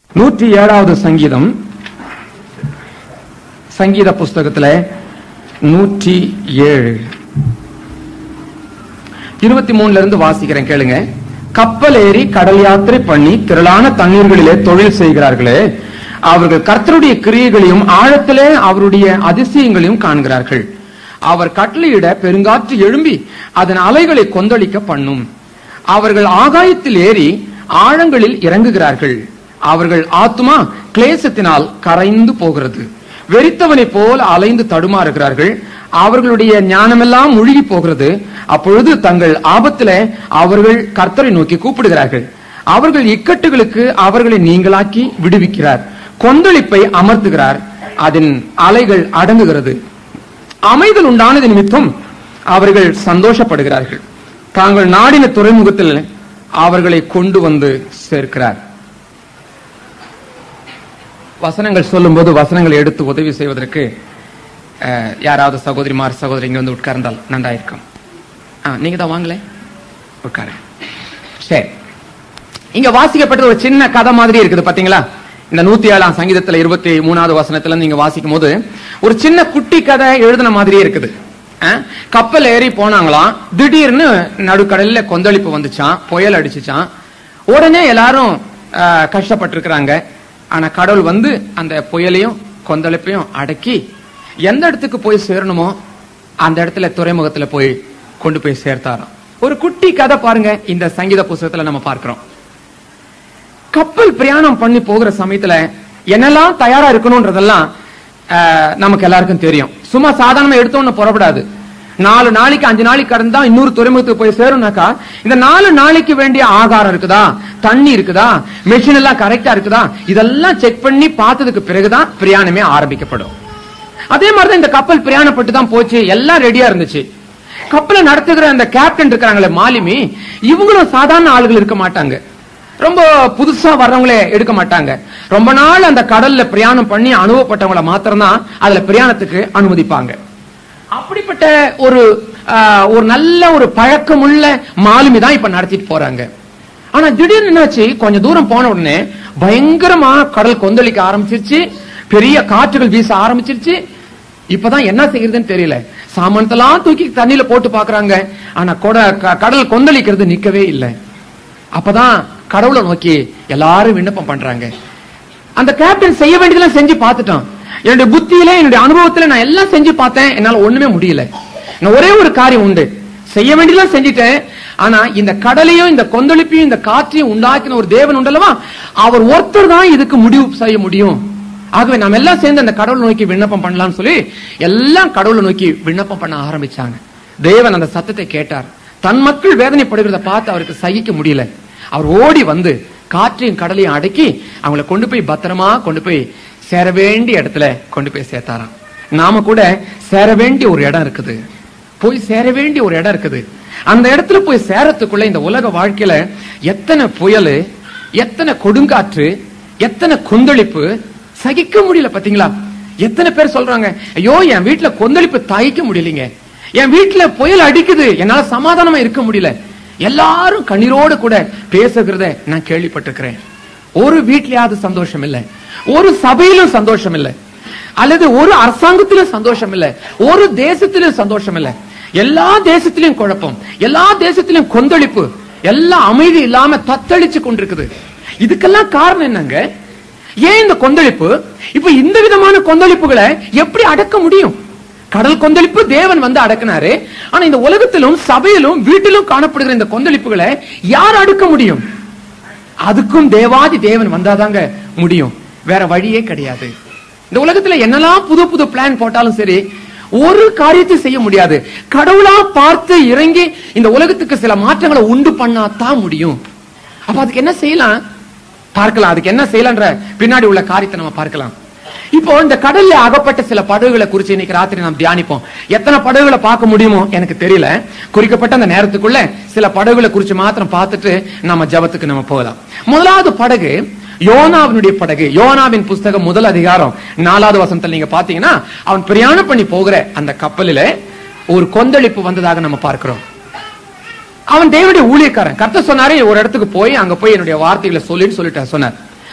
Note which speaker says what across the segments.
Speaker 1: நூற்றி ஏழாவது சங்கீதம் சங்கீத புஸ்தகத்துல நூற்றி ஏழு இருபத்தி மூணுல இருந்து வாசிக்கிறேன் கேளுங்க கப்பல் ஏறி கடல் யாத்திரை பண்ணி திரளான தண்ணீர்களிலே தொழில் செய்கிறார்களே அவர்கள் கர்த்தருடைய கிரியைகளையும் ஆழத்திலே அவருடைய அதிசயங்களையும் காண்கிறார்கள் அவர் கட்டளையிட பெருங்காற்று எழும்பி அதன் அலைகளை கொந்தளிக்க பண்ணும் அவர்கள் ஆகாயத்தில் ஏறி ஆழங்களில் இறங்குகிறார்கள் அவர்கள் ஆத்துமா கிளேசத்தினால் கரைந்து போகிறது வெறித்தவனைப் போல் அலைந்து தடுமாறுகிறார்கள் அவர்களுடைய ஞானமெல்லாம் முழுகி போகிறது அப்பொழுது தங்கள் ஆபத்தில அவர்கள் கர்த்தரை நோக்கி கூப்பிடுகிறார்கள் அவர்கள் இக்கட்டுகளுக்கு அவர்களை நீங்களாக்கி விடுவிக்கிறார் கொந்தளிப்பை அமர்த்துகிறார் அதன் அலைகள் அடங்குகிறது அமைதல் உண்டானது நிமித்தம் அவர்கள் சந்தோஷப்படுகிறார்கள் தாங்கள் நாடின துறைமுகத்தில் அவர்களை கொண்டு வந்து சேர்க்கிறார் வசனங்கள் சொல்லும்போது வசனங்களை எடுத்து உதவி செய்வதற்கு அஹ், யாராவது சகோதரிமார் சகோதரி இங்க வந்து உட்கார்ந்தால் நன்றாயிருக்கும் ஆ, நீங்க தான் வாங்கல உட்காரு சரி இங்க வாசிக்கப்பட்டது ஒரு சின்ன கதை மாதிரி இருக்குது பாத்தீங்களா இந்த நூத்தி ஏழாம் சங்கீதத்துல இருபத்தி மூணாவது வசனத்துல நீங்க வாசிக்கும் போது ஒரு சின்ன குட்டி கதை எழுதின மாதிரியே இருக்குது அஹ், கப்பல் ஏறி போனாங்களாம் திடீர்னு நடுக்கடல்ல கொந்தளிப்பு வந்துச்சான் புயல் அடிச்சுச்சான் உடனே எல்லாரும் அஹ், கஷ்டப்பட்டிருக்கிறாங்க ஆனா கடவுள் வந்து அந்த புயலையும் கொந்தளிப்பையும் அடக்கி எந்த இடத்துக்கு போய் சேரணுமோ அந்த இடத்துல துறைமுகத்துல போய் கொண்டு போய் சேர்த்தாராம் ஒரு குட்டி கதை பாருங்க இந்த சங்கீத புஸ்தகத்துல நம்ம பார்க்கிறோம் கப்பல் பிரயாணம் பண்ணி போகிற சமயத்துல என்னெல்லாம் தயாரா இருக்கணும்ன்றதெல்லாம் ஆஹ், நமக்கு எல்லாருக்கும் தெரியும் சும்மா சாதாரணமா எடுத்தோன்னு புறப்படாது நாலு நாளைக்கு அஞ்சு நாளைக்கு கடந்தா இன்னொரு துறைமுகத்துக்கு போய் சேரும்னாக்கா இந்த நாலு நாளைக்கு வேண்டிய ஆகாரம் இருக்குதா தண்ணி இருக்குதா மெஷின் எல்லாம் கரெக்டா இருக்குதா இதெல்லாம் செக் பண்ணி பார்த்ததுக்கு பிறகுதான் பிரயாணமே ஆரம்பிக்கப்படும் அதே மாதிரிதான் இந்த கப்பல் பிரயாணப்பட்டு தான் போச்சு எல்லாம் ரெடியா இருந்துச்சு கப்பலை நடத்துகிற அந்த கேப்டன் இருக்காங்களே மாலுமி இவங்களும் சாதாரண ஆளுகள் இருக்க மாட்டாங்க ரொம்ப புதுசா வர்றவங்களே எடுக்க மாட்டாங்க ரொம்ப நாள் அந்த கடல்ல பிரயாணம் பண்ணி அனுபவப்பட்டவங்கள மாத்திரம்தான் அதுல பிரயாணத்துக்கு அனுமதிப்பாங்க அப்படிப்பட்ட ஒரு ஆஹ், ஒரு நல்ல ஒரு பழக்கமுள்ள மாலுமி தான் இப்ப நடத்திட்டு போறாங்க ஆனா திடீர்னு என்னாச்சு கொஞ்சம் தூரம் போன உடனே பயங்கரமா கடல் கொந்தளிக்க ஆரம்பிச்சிருச்சு பெரிய காற்றுகள் வீச ஆரம்பிச்சிருச்சு இப்பதான் என்ன செய்யறதுன்னு தெரியல சாமானத்தெல்லாம் தூக்கி தண்ணியில போட்டு பாக்குறாங்க ஆனா கொட- க- கடல் கொந்தளிக்கிறது நிக்கவே இல்லை அப்பதான் கடவுளை நோக்கி எல்லாரும் விண்ணப்பம் பண்றாங்க அந்த கேப்டன் செய்ய வேண்டியதெல்லாம் செஞ்சு பார்த்துட்டான் என்னுடைய புத்தியில என்னுடைய அனுபவத்துல நான் எல்லாம் செஞ்சு பார்த்தேன் என்னால ஒண்ணுமே முடியல நான் ஒரே ஒரு காரியம் உண்டு செய்ய வேண்டியதெல்லாம் செஞ்சுட்டேன் ஆனா இந்த கடலையும் இந்த கொந்தளிப்பையும் இந்த காற்றையும் உண்டாக்கின ஒரு தேவன் உண்டல்லவா அவர் ஒருத்தர் தான் இதுக்கு முடிவு செய்ய முடியும் ஆகவே நாம் எல்லாம் சேர்ந்து அந்த கடவுளை நோக்கி விண்ணப்பம் பண்ணலாம்னு சொல்லி எல்லாம் கடவுளை நோக்கி விண்ணப்பம் பண்ண ஆரம்பிச்சாங்க தேவன் அந்த சத்தத்தை கேட்டார் தன் மக்கள் வேதனைப்படுகிறத பார்த்து அவருக்கு சகிக்க முடியல அவர் ஓடி வந்து காற்றையும் கடலையும் அடக்கி அவங்கள கொண்டு போய் பத்திரமா கொண்டு போய் சேர வேண்டிய இடத்துல கொண்டு போய் சேர்த்தாராம் நாம கூட சேர வேண்டிய ஒரு இடம் இருக்குது போய் சேர வேண்டிய ஒரு இடம் இருக்குது அந்த இடத்துல போய் சேரத்துக்குள்ள இந்த உலக வாழ்க்கையில எத்தனை புயல் எத்தனை கொடுங்காற்று எத்தனை கொந்தளிப்பு சகிக்க முடியல பாத்தீங்களா எத்தனை பேர் சொல்றாங்க ஐயோ என் வீட்டுல கொந்தளிப்பு தாய்க்க முடியலங்க என் வீட்டுல புயல் அடிக்குது என்னால சமாதானமா இருக்க முடியல எல்லாரும் கண்ணீரோடு கூட பேசுகிறத நான் கேள்விப்பட்டிருக்கிறேன் ஒரு வீட்லயாவது சந்தோஷம் இல்ல ஒரு சபையிலும் சந்தோஷம் இல்ல அல்லது ஒரு அரசாங்கத்திலும் சந்தோஷம் இல்ல ஒரு தேசத்திலும் சந்தோஷம் இல்ல எல்லா தேசத்திலும் குழப்பம் எல்லா தேசத்திலும் கொந்தளிப்பு எல்லாம் அமைதி இல்லாம தத்தளிச்சு கொண்டிருக்குது இதுக்கெல்லாம் காரணம் என்னங்க ஏன் இந்த கொந்தளிப்பு இப்ப இந்த விதமான கொந்தளிப்புகளை எப்படி அடக்க முடியும் கடல் கொந்தளிப்பு தேவன் வந்து அடக்கினாரு ஆனா இந்த உலகத்திலும் சபையிலும் வீட்டிலும் காணப்படுகிற இந்த கொந்தளிப்புகளை யார் அடக்க முடியும் அதுக்கும் தேவாதி தேவன் வந்தாதாங்க முடியும் வேற வழியே கிடையாது இந்த உலகத்துல என்னெல்லாம் புது புது பிளான் போட்டாலும் சரி ஒரு காரியத்தை செய்ய முடியாது கடவுளா பார்த்து இறங்கி இந்த உலகத்துக்கு சில மாற்றங்களை உண்டு பண்ணாதான் முடியும் அப்ப அதுக்கு என்ன செய்யலாம் பார்க்கலாம் அதுக்கு என்ன செய்யலாம்ன்ற பின்னாடி உள்ள காரியத்தை நம்ம பார்க்கலாம் இப்போ இந்த கடல்ல அகப்பட்ட சில படகுகளை குறிச்சு இன்னைக்கு ராத்திரி நாம் தியானிப்போம் எத்தனை படகுகளை பார்க்க முடியுமோ எனக்கு தெரியல குறிக்கப்பட்ட அந்த நேரத்துக்குள்ள சில படகுகளை குறிச்சு மாத்திரம் பார்த்துட்டு நம்ம ஜபத்துக்கு நம்ம போகலாம் முதலாவது படகு யோனாவினுடைய படகு யோனாவின் புஸ்தகம் முதல் அதிகாரம் நாலாவது வசனத்துல நீங்க பாத்தீங்கன்னா அவன் பிரயாணம் பண்ணி போகிற அந்த கப்பலில ஒரு கொந்தளிப்பு வந்ததாக நம்ம பார்க்கிறோம் அவன் தேவனுடைய ஊழியக்காரன் கர்த்தர் சொன்னாரே ஒரு இடத்துக்கு போய் அங்க போய் என்னுடைய வார்த்தைகளை சொல்லின்னு சொல்லிட்டு சொன்னார்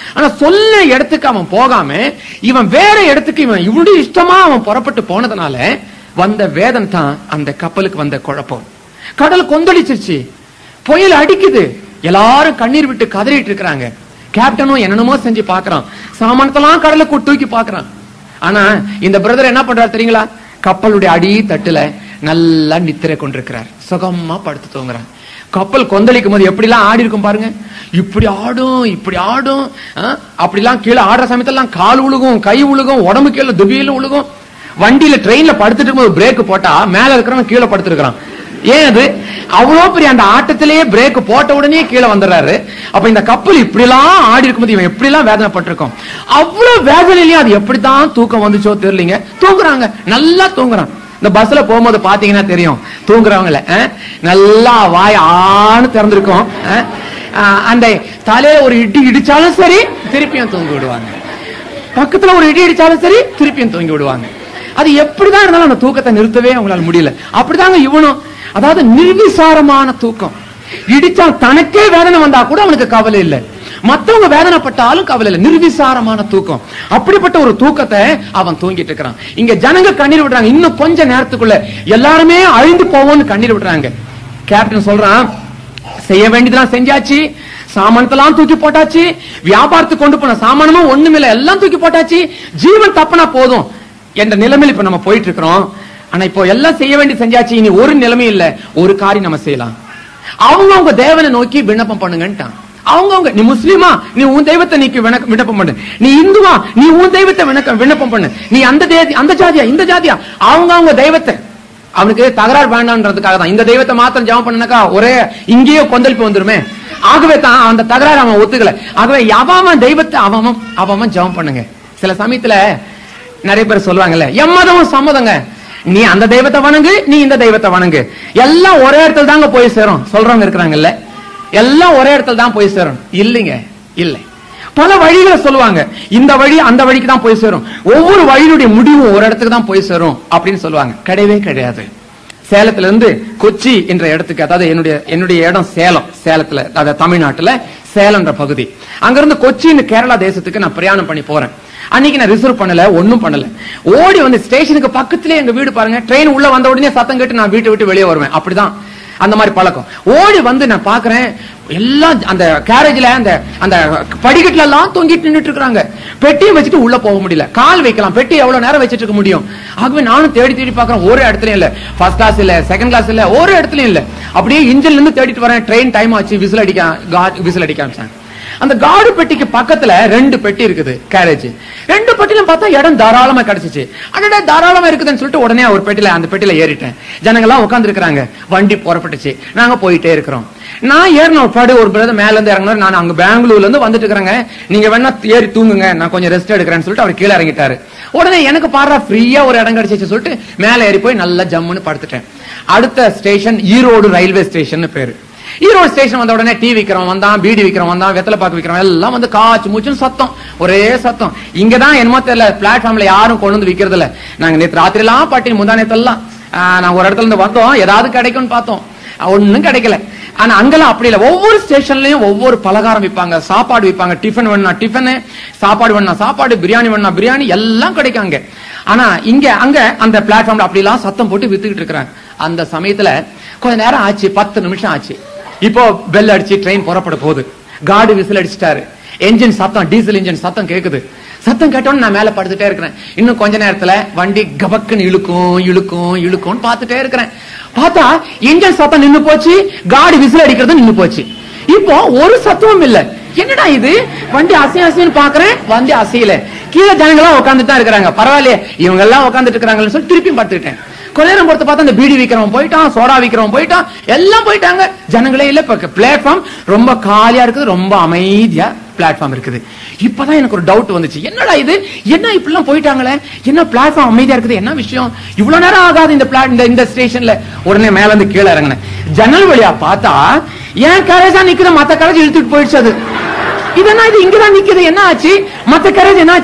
Speaker 1: ஆனா சொல்ல இடத்துக்கு அவன் போகாம இவன் வேற இடத்துக்கு இவன் இவனுடைய இஷ்டமா அவன் புறப்பட்டு போனதுனால வந்த வேதம் தான் அந்த கப்பலுக்கு வந்த குழப்பம் கடல் கொந்தளிச்சிருச்சு புயல் அடிக்குது எல்லாரும் கண்ணீர் விட்டு கதறிட்டு இருக்கிறாங்க கேப்டனும் என்னென்னமோ செஞ்சு பாக்குறான் சாமானத்தெல்லாம் கடலுக்கு தூக்கி பாக்குறான் ஆனா இந்த பிரதர் என்ன பண்றாரு தெரியுங்களா கப்பலுடைய அடி தட்டுல நல்லா நித்திரை கொண்டிருக்கிறார் சுகமா படுத்து தூங்குறார் கப்பல் கொந்தளிக்கும் போது எப்படிலாம் ஆடி இருக்கும் பாருங்க இப்படி ஆடும் இப்படி ஆடும் ஆ, அப்படிலாம் கீழே ஆடுற சமயத்தெல்லாம் கால் உழுகும் கை உழுகும் உடம்பு கீழே துபியில உழுகும் வண்டியில ட்ரெயின்ல படுத்துட்டு இருக்கும்போது பிரேக் போட்டா மேல இருக்கிறவன் கீழே படுத்துருக்கான் ஏன் அது அவ்வளவு பெரிய அந்த ஆட்டத்திலேயே பிரேக் போட்ட உடனே கீழே வந்துடுறாரு அப்ப இந்த கப்பல் இப்படி எல்லாம் ஆடி இருக்கும்போது இவன் எப்படி எல்லாம் வேதனைப்பட்டிருக்கோம் அவ்வளவு வேதனையிலயும் அது எப்படித்தான் தூக்கம் வந்துச்சோ தெரியலீங்க தூங்குறாங்க நல்லா தூங்குறான் இந்த பஸ்ல போகும்போது பாத்தீங்கன்னா தெரியும் தூங்குறவங்கள அஹ், நல்லா வாய் ஆன்னு திறந்திருக்கும் அஹ், அஹ், அந்த தலையில ஒரு இடி இடிச்சாலும் சரி திருப்பியும் தூங்கி விடுவாங்க பக்கத்துல ஒரு இடி அடிச்சாலும் சரி திருப்பியும் தூங்கி விடுவாங்க அது எப்படிதான் இருந்தாலும் அந்த தூக்கத்தை நிறுத்தவே அவங்களால முடியல அப்படிதாங்க இவனும் அதாவது நிர்விசாரமான தூக்கம் இடிச்சா தனக்கே வேதனை வந்தா கூட அவனுக்கு கவலை இல்லை மத்தவங்க வேதனைப்பட்டாலும் கவலை இல்லை நிர்விசாரமான தூக்கம் அப்படிப்பட்ட ஒரு தூக்கத்தை அவன் தூங்கிட்டு இருக்கிறான் இங்க ஜனங்க கண்ணீர் விடுறாங்க இன்னும் கொஞ்ச நேரத்துக்குள்ள எல்லாருமே அழிந்து போவோம்னு கண்ணீர் விடுறாங்க கேப்டன் சொல்றான் செய்ய வேண்டியதெல்லாம் செஞ்சாச்சு சாமானத்தெல்லாம் தூக்கி போட்டாச்சு வியாபாரத்துக்கு கொண்டு போன சாமானமும் ஒண்ணுமில்ல எல்லாம் தூக்கி போட்டாச்சு ஜீவன் தப்புனா போதும் என்ற நிலைமையில இப்ப நம்ம போயிட்டு இருக்கிறோம் ஆனா இப்போ எல்லாம் செய்ய வேண்டிய செஞ்சாச்சு இனி ஒரு நிலைமை இல்ல ஒரு காரியம் நம்ம செய்யலாம் அவங்க அவங்க தேவனை நோக்கி விண்ணப்பம் பண்ணுங்கன்ட்டான் அவங்க அவங்க நீ முஸ்லீமா நீ உன் தெய்வத்தை நீக்கி விண்ணப்ப- விண்ணப்பம் பண்ணு நீ இந்துவா நீ உன் தெய்வத்தை விண்ணக்க- விண்ணப்பம் பண்ணு நீ அந்த தே- அந்த ஜாதியா இந்த ஜாதியா அவங்க அவங்க தெய்வத்தை அவனுக்கு தகராறு வேண்டாம்ன்றதுக்காக தான் இந்த தெய்வத்தை மாத்திரம் ஜெபம் பண்ணனாக்கா ஒரே இங்கேயே கொந்தளிப்பு வந்துருமே ஆகவே தான் அந்த தகராறு அவன் ஒத்துக்கல ஆகவே அவன் அவன் தெய்வத்தை அவன் அவன் அவன் அவன் ஜெபம் பண்ணுங்க சில சமயத்துல நிறைய பேர் சொல்லுவாங்கல்ல எம்மதமும் சம்மதங்க நீ அந்த தெய்வத்தை வணங்கு நீ இந்த தெய்வத்தை வணங்கு எல்லாம் ஒரே இடத்துல தாங்க போய் சேரும் சொல்றவங்க இருக்கிறாங்கல்ல எல்லாம் ஒரே இடத்துல தான் போய் சேரும் இல்லைங்க இல்லை பல வழிகளை சொல்லுவாங்க இந்த வழி அந்த வழிக்கு தான் போய் சேரும் ஒவ்வொரு வழியுடைய முடிவும் ஒரு இடத்துக்கு தான் போய் சேரும் அப்படின்னு சொல்லுவாங்க கிடையவே கிடையாது சேலத்துல இருந்து கொச்சி என்ற இடத்துக்கு அதாவது என்னுடைய என்னுடைய இடம் சேலம் சேலத்துல அதாவது தமிழ்நாட்டுல சேலம்ன்ற பகுதி அங்கிருந்து கொச்சின்னு கேரளா தேசத்துக்கு நான் பிரயாணம் பண்ணி போறேன் அன்னைக்கு நான் ரிசர்வ் பண்ணல ஒண்ணும் பண்ணல ஓடி வந்து ஸ்டேஷனுக்கு பக்கத்திலே எங்க வீடு பாருங்க ட்ரெயின் உள்ள வந்த உடனே சத்தம் கேட்டு நான் வீட்டை விட்டு வெளியே வருவேன் அப்படிதான் அந்த மாதிரி பழக்கம் ஓடி வந்து நான் பாக்குறேன் எல்லாம் அந்த கேரேஜ்ல அந்த அந்த படிக்கட்டுல எல்லாம் தொங்கிட்டு நின்னுட்டு இருக்காங்க பெட்டியை வச்சுட்டு உள்ள போக முடியல கால் வைக்கலாம் பெட்டி எவ்வளவு நேரம் வச்சிட்டு இருக்க முடியும் ஆகவே நானும் தேடி தேடி பாக்குறேன் ஒரு இடத்துலயும் இல்ல ஃபர்ஸ்ட் கிளாஸ் இல்ல செகண்ட் கிளாஸ் இல்ல ஒரு இடத்துலயும் இல்ல அப்படியே இன்ஜின்ல இருந்து தேடிட்டு வரேன் ட்ரெயின் டைம் ஆச்சு விசில் அடிக்க விசில் அடிக்க ஆரம்பிச்சாங்க அந்த காடு பெட்டிக்கு பக்கத்துல ரெண்டு பெட்டி இருக்குது கேரேஜ் ரெண்டு பெட்டிலும் பார்த்தா இடம் தாராளமா கிடைச்சிச்சு அடடா தாராளமா இருக்குதுன்னு சொல்லிட்டு உடனே ஒரு பெட்டில அந்த பெட்டில ஏறிட்டேன் ஜனங்கள்லாம் உட்கார்ந்து இருக்காங்க வண்டி புறப்பட்டுச்சு நாங்க போயிட்டே இருக்கிறோம் நான் ஏறின ஒரு பாடு ஒரு பிரதர் மேல இருந்து இறங்கினார் நான் அங்க பெங்களூர்ல இருந்து வந்துட்டு இருக்கிறேங்க நீங்க வேணா ஏறி தூங்குங்க நான் கொஞ்சம் ரெஸ்ட் எடுக்கிறேன்னு சொல்லிட்டு அவர் கீழே இறங்கிட்டாரு உடனே எனக்கு பாடுறா ஃப்ரீயா ஒரு இடம் கிடைச்சிச்சு சொல்லிட்டு மேல ஏறி போய் நல்லா ஜம்முன்னு படுத்துட்டேன் அடுத்த ஸ்டேஷன் ஈரோடு ரயில்வே ஸ்டேஷன் பேரு ஈரோடு ஸ்டேஷன் வந்த உடனே டீ விக்கிறவன் வந்தான் பீடி விக்கிறவன் வந்தான் வெத்தலை பாக்கு விக்கிறவன் எல்லாம் வந்து காய்ச்சி மூச்சுன்னு சத்தம் ஒரே சத்தம் இங்கதான் என்னமோ தெரியல பிளாட்ஃபார்ம்ல யாரும் கொண்டு வந்து விக்கிறது இல்ல நாங்க நேத்து ராத்திரி எல்லாம் பாட்டி முந்தா நேத்தெல்லாம் ஆஹ், நான் ஒரு இடத்துல இருந்து வந்தோம் ஏதாவது கிடைக்கும்னு பார்த்தோம் ஆஹ், ஒண்ணும் கிடைக்கல ஆனா அங்கெல்லாம் அப்படி இல்ல ஒவ்வொரு ஸ்டேஷன்லயும் ஒவ்வொரு பலகாரம் விற்பாங்க சாப்பாடு விற்பாங்க டிஃபன் வேணும்னா டிஃபன் சாப்பாடு வேணும்னா சாப்பாடு பிரியாணி வேணும்னா பிரியாணி எல்லாம் கிடைக்கும் அங்க ஆனா இங்க அங்க அந்த பிளாட்ஃபார்ம்ல அப்படி எல்லாம் சத்தம் போட்டு வித்துக்கிட்டு இருக்கிறாங்க அந்த சமயத்துல கொஞ்ச நேரம் ஆச்சு பத்து நிமிஷம் ஆச்சு இப்போ பெல் அடிச்சு ட்ரெயின் புறப்பட போகுது காடு விசில் அடிச்சிட்டாரு என்ஜின் சத்தம் டீசல் இன்ஜின் சத்தம் கேக்குது சத்தம் கேட்டோன்னு நான் மேல படுத்துட்டே இருக்கிறேன் இன்னும் கொஞ்ச நேரத்துல வண்டி கபக்குன்னு இழுக்கும் இழுக்கும் இழுக்கும்னு பார்த்துட்டே இருக்கிறேன் பார்த்தா இன்ஜின் சத்தம் நின்னு போச்சு காடு விசில் அடிக்கிறது நின்னு போச்சு இப்போ ஒரு சத்தமும் இல்ல என்னடா இது வண்டி அசைய அசைன்னு பாக்குறேன் வண்டி அசையல கீழே ஜனங்களா உட்காந்துட்டு தான் இருக்கிறாங்க பரவாயில்லையே இவங்க எல்லாம் உட்காந்துட்டு இருக்காங்கன்னு சொல்லி திருப்பி பார்த்துக்கிட்டேன் கொஞ்ச நேரம் பொறுத்து பார்த்தா அந்த பீடி விக்கிறவன் போயிட்டான் சோடா விக்கிறவன் போயிட்டான் எல்லாம் போயிட்டாங்க ஜனங்களே இல்ல இப்ப பிளாட்ஃபார்ம் ரொம்ப காலியா இருக்குது ரொம்ப அமைதியா பிளாட்ஃபார்ம் இருக்குது இப்பதான் எனக்கு ஒரு டவுட் வந்துச்சு என்னடா இது என்ன இப்படிலாம் போயிட்டாங்களே என்ன பிளாட்ஃபார்ம் அமைதியா இருக்குது என்ன விஷயம் இவ்வளவு நேரம் ஆகாது இந்த பிளாட் இந்த இந்த ஸ்டேஷன்ல உடனே மேல இருந்து கீழே இறங்கினேன் ஜன்னல் வழியா பார்த்தா ஏன் கரேஜா நிக்குது மத்த கரேஜ் இழுத்துட்டு போயிடுச்சு அது இது என்ன இது இங்கதான் நிக்குது என்ன ஆச்சு மத்த கரேஜ் என்ன ஆச்சு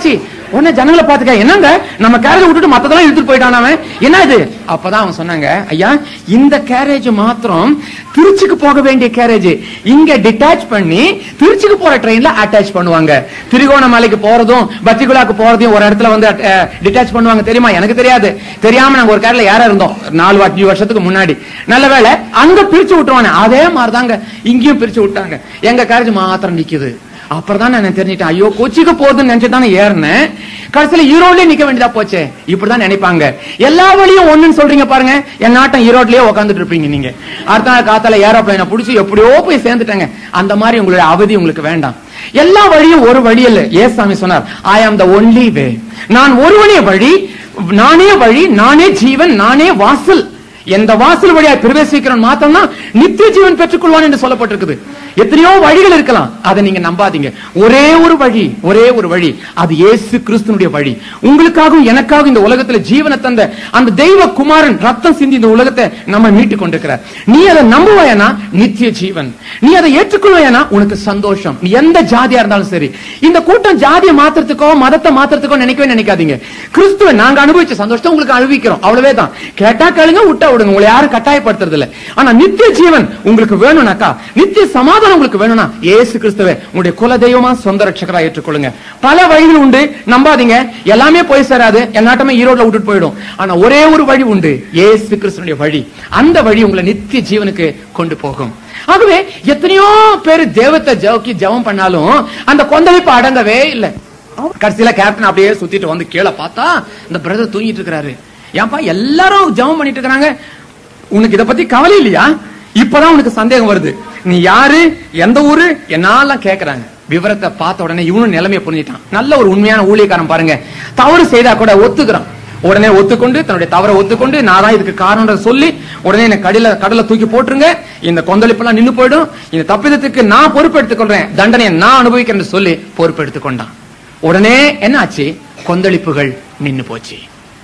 Speaker 1: உடனே ஜனங்களை பார்த்துக்க என்னங்க நம்ம கேரேஜ் விட்டுட்டு மத்ததெல்லாம் இழுத்துட்டு போயிட்டான் அவன் என்ன இது அப்பதான் அவன் சொன்னாங்க ஐயா இந்த கேரேஜ் மாத்திரம் திருச்சிக்கு போக வேண்டிய கேரேஜ் இங்க டிட்டாச் பண்ணி திருச்சிக்கு போற ட்ரெயின்ல அட்டாச் பண்ணுவாங்க திரிகோணமலைக்கு போறதும் பத்திகுலாக்கு போறதையும் ஒரு இடத்துல வந்து டிட்டாச் பண்ணுவாங்க தெரியுமா எனக்கு தெரியாது தெரியாம நாங்க ஒரு கேரள யாரா இருந்தோம் நாலு அஞ்சு வருஷத்துக்கு முன்னாடி நல்ல வேளை அங்க பிரிச்சு விட்டுருவானே அதே மாதிரிதாங்க இங்கேயும் பிரிச்சு விட்டாங்க எங்க கேரேஜ் மாத்திரம் நிக்குது அப்புறம் தான் நான் தெரிஞ்சிட்டேன் ஐயோ கொச்சிக்கு போகுதுன்னு நினைச்சு தானே ஏறினேன் கடைசியில ஈரோட்லயே நிக்க வேண்டியதா போச்சே இப்படிதான் நினைப்பாங்க எல்லா வழியும் ஒண்ணுன்னு சொல்றீங்க பாருங்க என் நாட்டம் ஈரோட்லயே உட்காந்துட்டு இருப்பீங்க நீங்க அடுத்த நாள் காத்தால ஏரோப்ளைனை புடிச்சு எப்படியோ போய் சேர்ந்துட்டாங்க அந்த மாதிரி உங்களுடைய அவதி உங்களுக்கு வேண்டாம் எல்லா வழியும் ஒரு வழி இல்ல ஏசாமி சொன்னார் ஐ ஆம் த ஒன்லி வே நான் ஒருவனே வழி நானே வழி நானே ஜீவன் நானே வாசல் எந்த வாசல் வழியா பிரவேசிக்கிறோம் மாத்தம்னா நித்திய ஜீவன் பெற்றுக்கொள்வான் என்று சொல்லப்பட்டிருக்குது எத்தனையோ வழிகள் இருக்கலாம் அதை நீங்க நம்பாதீங்க ஒரே ஒரு வழி ஒரே ஒரு வழி அது இயேசு கிறிஸ்துனுடைய வழி உங்களுக்காகவும் எனக்காகவும் இந்த உலகத்துல ஜீவனை தந்த அந்த தெய்வ குமாரன் ரத்தம் சிந்தி இந்த உலகத்தை நம்ம மீட்டு கொண்டிருக்கிறார் நீ அதை நம்புவாயனா நித்திய ஜீவன் நீ அதை ஏற்றுக்கொள்வாயனா உனக்கு சந்தோஷம் நீ எந்த ஜாதியா இருந்தாலும் சரி இந்த கூட்டம் ஜாதியை மாத்துறதுக்கோ மதத்தை மாத்துறதுக்கோ நினைக்கவே நினைக்காதீங்க கிறிஸ்துவை நாங்க அனுபவிச்ச சந்தோஷத்தை உங்களுக்கு அனுபவிக்கிறோம் அவ்வளவே தான் கேட்டா கேளுங்க விட்டா விடுங்க உங்களை யாரும் கட்டாயப்படுத்துறது இல்ல ஆனா நித்திய ஜீவன் உங்களுக்கு வேணும்னாக்கா நித்திய சமாதானம் உங்களுக்கு வேணும்னா ஏசு கிறிஸ்துவை உங்களுடைய குல தெய்வமா சொந்த ரட்சகரா ஏற்றுக்கொள்ளுங்க பல வழிகள் உண்டு நம்பாதீங்க எல்லாமே போய் சேராது எல்லாட்டமே ஈரோட்ல விட்டுட்டு போயிடும் ஆனா ஒரே ஒரு வழி உண்டு ஏசு கிறிஸ்துனுடைய வழி அந்த வழி உங்களை நித்திய ஜீவனுக்கு கொண்டு போகும் ஆகவே எத்தனையோ பேர் தேவத்தை ஜவுக்கி ஜெபம் பண்ணாலும் அந்த கொந்தளிப்பு அடங்கவே இல்லை கடைசியில கேப்டன் அப்படியே சுத்திட்டு வந்து கீழே பார்த்தா இந்த பிரதர் தூங்கிட்டு இருக்கிறாரு ஏன்பா எல்லாரும் ஜெபம் பண்ணிட்டு இருக்காங்க உனக்கு இத பத்தி கவலை இல்லையா இப்பதான் உனக்கு சந்தேகம் வருது நீ யாரு எந்த ஊரு என்னெல்லாம் கேக்குறாங்க விவரத்தை பார்த்த உடனே இவனும் நிலைமையை புரிஞ்சிட்டான் நல்ல ஒரு உண்மையான ஊழியக்காரன் பாருங்க தவறு செய்தா கூட ஒத்துக்கிறான் உடனே ஒத்துக்கொண்டு தன்னுடைய தவறை ஒத்துக்கொண்டு நான் தான் இதுக்கு காரணம் சொல்லி உடனே என்ன கடல கடலை தூக்கி போட்டுருங்க இந்த கொந்தளிப்பெல்லாம் நின்னு போயிடும் இந்த தப்பிதத்துக்கு நான் பொறுப்பெடுத்துக் கொள்றேன் தண்டனையை நான் அனுபவிக்கிறேன்னு சொல்லி பொறுப்பெடுத்துக் கொண்டான் உடனே என்ன ஆச்சு கொந்தளிப்புகள் நின்னு போச்சு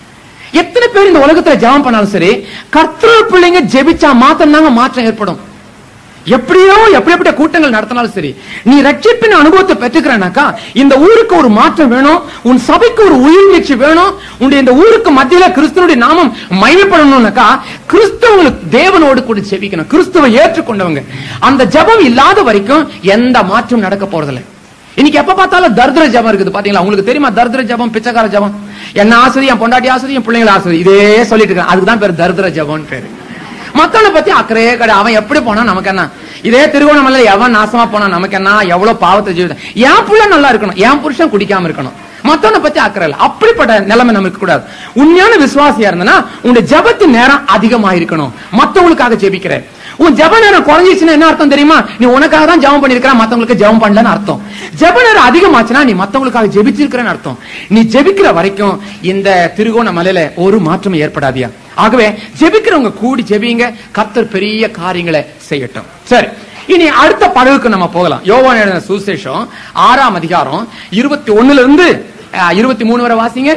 Speaker 1: எத்தனை பேர் இந்த உலகத்துல ஜெபம் பண்ணாலும் சரி கர்த்தர் பிள்ளைங்க ஜெபிச்சா மாத்திரம் தாங்க மாற்றம் ஏற்படும் எப்படியோ எப்படி எப்படி கூட்டங்கள் நடத்தினாலும் சரி நீ ரட்சிப்பின் அனுபவத்தை பெற்றுக்கிறனாக்கா இந்த ஊருக்கு ஒரு மாற்றம் வேணும் உன் சபைக்கு ஒரு உயிர்நீச்சி வேணும் உன்னுடைய இந்த ஊருக்கு மத்தியில கிறிஸ்துவனுடைய நாமம் மையப்படணும்னாக்கா கிறிஸ்தவங்களுக்கு தேவனோடு கூட செபிக்கணும் கிறிஸ்துவை ஏற்றுக்கொண்டவங்க அந்த ஜெபம் இல்லாத வரைக்கும் எந்த மாற்றம் நடக்க போறதில்லை இன்னைக்கு எப்ப பார்த்தாலும் தர்திர ஜபம் இருக்குது பாத்தீங்களா உங்களுக்கு தெரியுமா தர்திர ஜபம் பிச்சைக்கார ஜபம் என்ன ஆசிரியம் என் பொண்டாட்டி ஆசிரியம் பிள்ளைங்கள ஆசிரியம் இதே சொல்லிட்டு இருக்காங்க அதுக்கு தான் பேர் தர்திர ஜபம்னு பேரு மத்தவனை பத்தி அக்கறையே கிடையாது அவன் எப்படி போனா நமக்கு என்ன இதே திருவோணமலை எவன் நாசமா போனா நமக்கு என்ன எவ்வளவு பாவத்தை ஜீவிதம் என் புள்ள நல்லா இருக்கணும் என் புருஷன் குடிக்காம இருக்கணும் மத்தவனை பத்தி அக்கறை இல்லை அப்படிப்பட்ட நிலைமை நமக்கு கூடாது உண்மையான விசுவாசியா இருந்தனா உன்னுடைய ஜபத்தின் நேரம் அதிகமா இருக்கணும் மத்தவங்களுக்காக ஜெபிக்கிற உன் ஜெப நேரம் குறைஞ்சிச்சுன்னா என்ன அர்த்தம் தெரியுமா நீ உனக்காக தான் ஜெபம் பண்ணிருக்கிற மத்தவங்களுக்கு ஜெபம் பண்ணலன்னு அர்த்தம் ஜெப நேரம் அதிகமாச்சுன்னா நீ மத்தவங்களுக்காக ஜெபிச்சிருக்கிறன்னு அர்த்தம் நீ ஜெபிக்கிற வரைக்கும் இந்த திருகோண மலையில ஒரு மாற்றம் ஏற்படாதியா ஆகவே ஜெபிக்கிறவங்க கூடி ஜெபிங்க கர்த்தர் பெரிய காரியங்களை செய்யட்டும் சரி இனி அடுத்த படகுக்கு நம்ம போகலாம் யோவான் எழுதின சுசேஷம் ஆறாம் அதிகாரம் இருபத்தி ஒண்ணுல இருந்து அஹ், இருபத்தி மூணு வரை வாசிங்க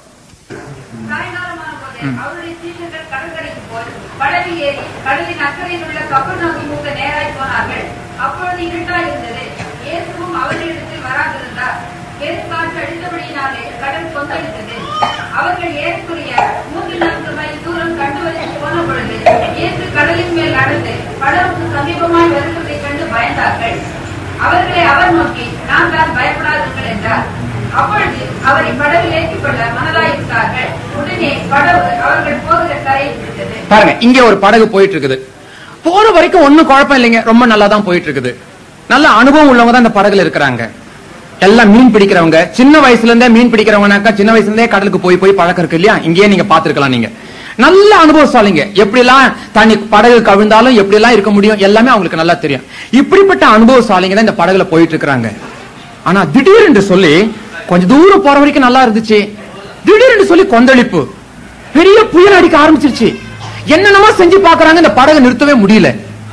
Speaker 2: சாயங்காலமான போது அவருடைய சீஷர்கள் கடற்கரைக்கு போய் படகில் ஏறி கடலின் அக்கறையில் உள்ள கப்பர்நகமுக்கு நேராய் போனார்கள் அப்பொழுது இருட்டாய் இருந்தது இயேசுவும் அவர்களிடத்தில் வராதிருந்தார் பெருங்காற்று அடித்தபடியினாலே கடல் கொந்தளித்தது அவர்கள் ஏறக்குறைய மூன்று நான்கு மைல் தூரம் கண்டு வலித்து போன பொழுது இயேசு கடலின் மேல் நடந்து படகுக்கு சமீபமாய் வருகிறதைக் கண்டு பயந்தார்கள் அவர்களை அவர் நோக்கி நான் தான் பயப்படாதீர்கள் என்றார் அப்பொழுது அவரை படகில் ஏற்றிக் கொள்ள மனதாயிருந்தார்கள் உடனே படகு அவர்கள் போகிற கரையை விட்டது
Speaker 1: பாருங்க இங்க ஒரு படகு போயிட்டு இருக்குது போற வரைக்கும் ஒண்ணும் குழப்பம் இல்லைங்க ரொம்ப நல்லா தான் போயிட்டு இருக்குது நல்ல அனுபவம் உள்ளவங்க தான் இந்த படகுல இருக்கிறாங்க எல்லாம் மீன் பிடிக்கிறவங்க சின்ன வயசுல இருந்தே மீன் பிடிக்கிறவங்கனாக்கா சின்ன வயசுல இருந்தே கடலுக்கு போய் போய் பழக்கம் இருக்கு இல்லையா இங்கேயே நீங்க பாத்துருக்கலாம் நீங்க நல்ல அனுபவசாலிங்க எப்படி எல்லாம் தண்ணி படகு கவிழ்ந்தாலும் எப்படி எல்லாம் இருக்க முடியும் எல்லாமே அவங்களுக்கு நல்லா தெரியும் இப்படிப்பட்ட அனுபவசாலிங்க தான் இந்த படகுல போயிட்டு இருக்கிறாங்க ஆனா திடீர்னு சொல்லி கொஞ்ச தூரம் போற வரைக்கும் நல்லா இருந்துச்சு திடீர்னு சொல்லி கொந்தளிப்பு பெரிய புயல் அடிக்க ஆரம்பிச்சிருச்சு என்னென்னமோ செஞ்சு பாக்குறாங்க இந்த படகு நிறுத்தவே முடியல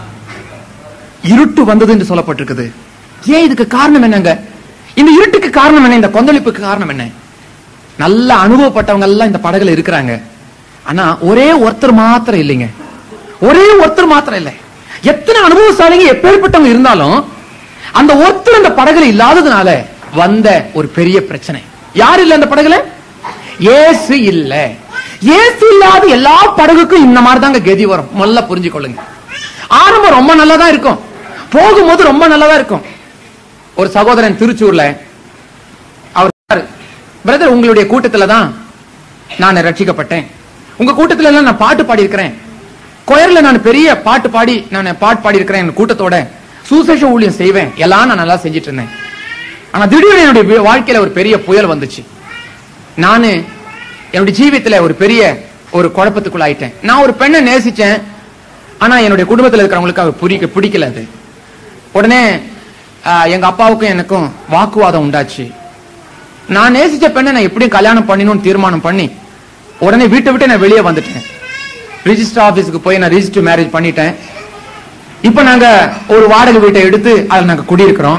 Speaker 1: இருட்டு வந்தது என்று சொல்லப்பட்டிருக்குது ஏன் இதுக்கு காரணம் என்னங்க இந்த இருட்டுக்கு காரணம் என்ன இந்த கொந்தளிப்புக்கு காரணம் என்ன நல்ல அனுபவப்பட்டவங்க எல்லாம் இந்த படகுல இருக்கிறாங்க ஆனா ஒரே ஒருத்தர் மாத்திரம் இல்லைங்க ஒரே ஒருத்தர் மாத்திரம் இல்லை எத்தனை அனுபவசாலிங்க எப்பேற்பட்டவங்க இருந்தாலும் அந்த ஒருத்தர் அந்த படகுல இல்லாததுனால வந்த ஒரு பெரிய பிரச்சனை யார் இல்ல அந்த படகுல ஏசு இல்ல ஏசு இல்லாத எல்லா படகுக்கும் இந்த மாதிரி தாங்க கதி வரும் நல்லா புரிஞ்சுக்கொள்ளுங்க ஆரம்பம் ரொம்ப நல்லதா இருக்கும் போகும்போது ரொம்ப நல்லதா இருக்கும் ஒரு சகோதரன் திருச்சூர்ல அவர் பிரதர் உங்களுடைய கூட்டத்துல தான் நான் ரட்சிக்கப்பட்டேன் உங்க கூட்டத்துல எல்லாம் நான் பாட்டு பாடி இருக்கிறேன் கொயர்ல நான் பெரிய பாட்டு பாடி நான் பாட்டு பாடி இருக்கிறேன் என் கூட்டத்தோட சுசேஷ ஊழியம் செய்வேன் எல்லாம் நான் நல்லா செஞ்சிட்டு இருந்தேன் ஆனா திடீர்னு என்னுடைய வி- வாழ்க்கையில ஒரு பெரிய புயல் வந்துச்சு நானு என்னுடைய ஜீவியத்துல ஒரு பெரிய ஒரு குழப்பத்துக்குள்ள ஆயிட்டேன் நான் ஒரு பெண்ணை நேசிச்சேன் ஆனா என்னுடைய குடும்பத்துல இருக்கிறவங்களுக்கு அவர் பிடிக்க பிடிக்கல அது உடனே ஆஹ், எங்க அப்பாவுக்கும் எனக்கும் வாக்குவாதம் உண்டாச்சு நான் நேசிச்ச பெண்ணை நான் எப்படியும் கல்யாணம் பண்ணணும்னு தீர்மானம் பண்ணி உடனே வீட்டை விட்டு நான் வெளியே வந்துட்டேன் ரிஜிஸ்டர் ஆபீஸ்க்கு போய் நான் ரிஜிஸ்டர் மேரேஜ் பண்ணிட்டேன் இப்ப நாங்க ஒரு வாடகை வீட்டை எடுத்து அதுல நாங்க குடியிருக்கிறோம்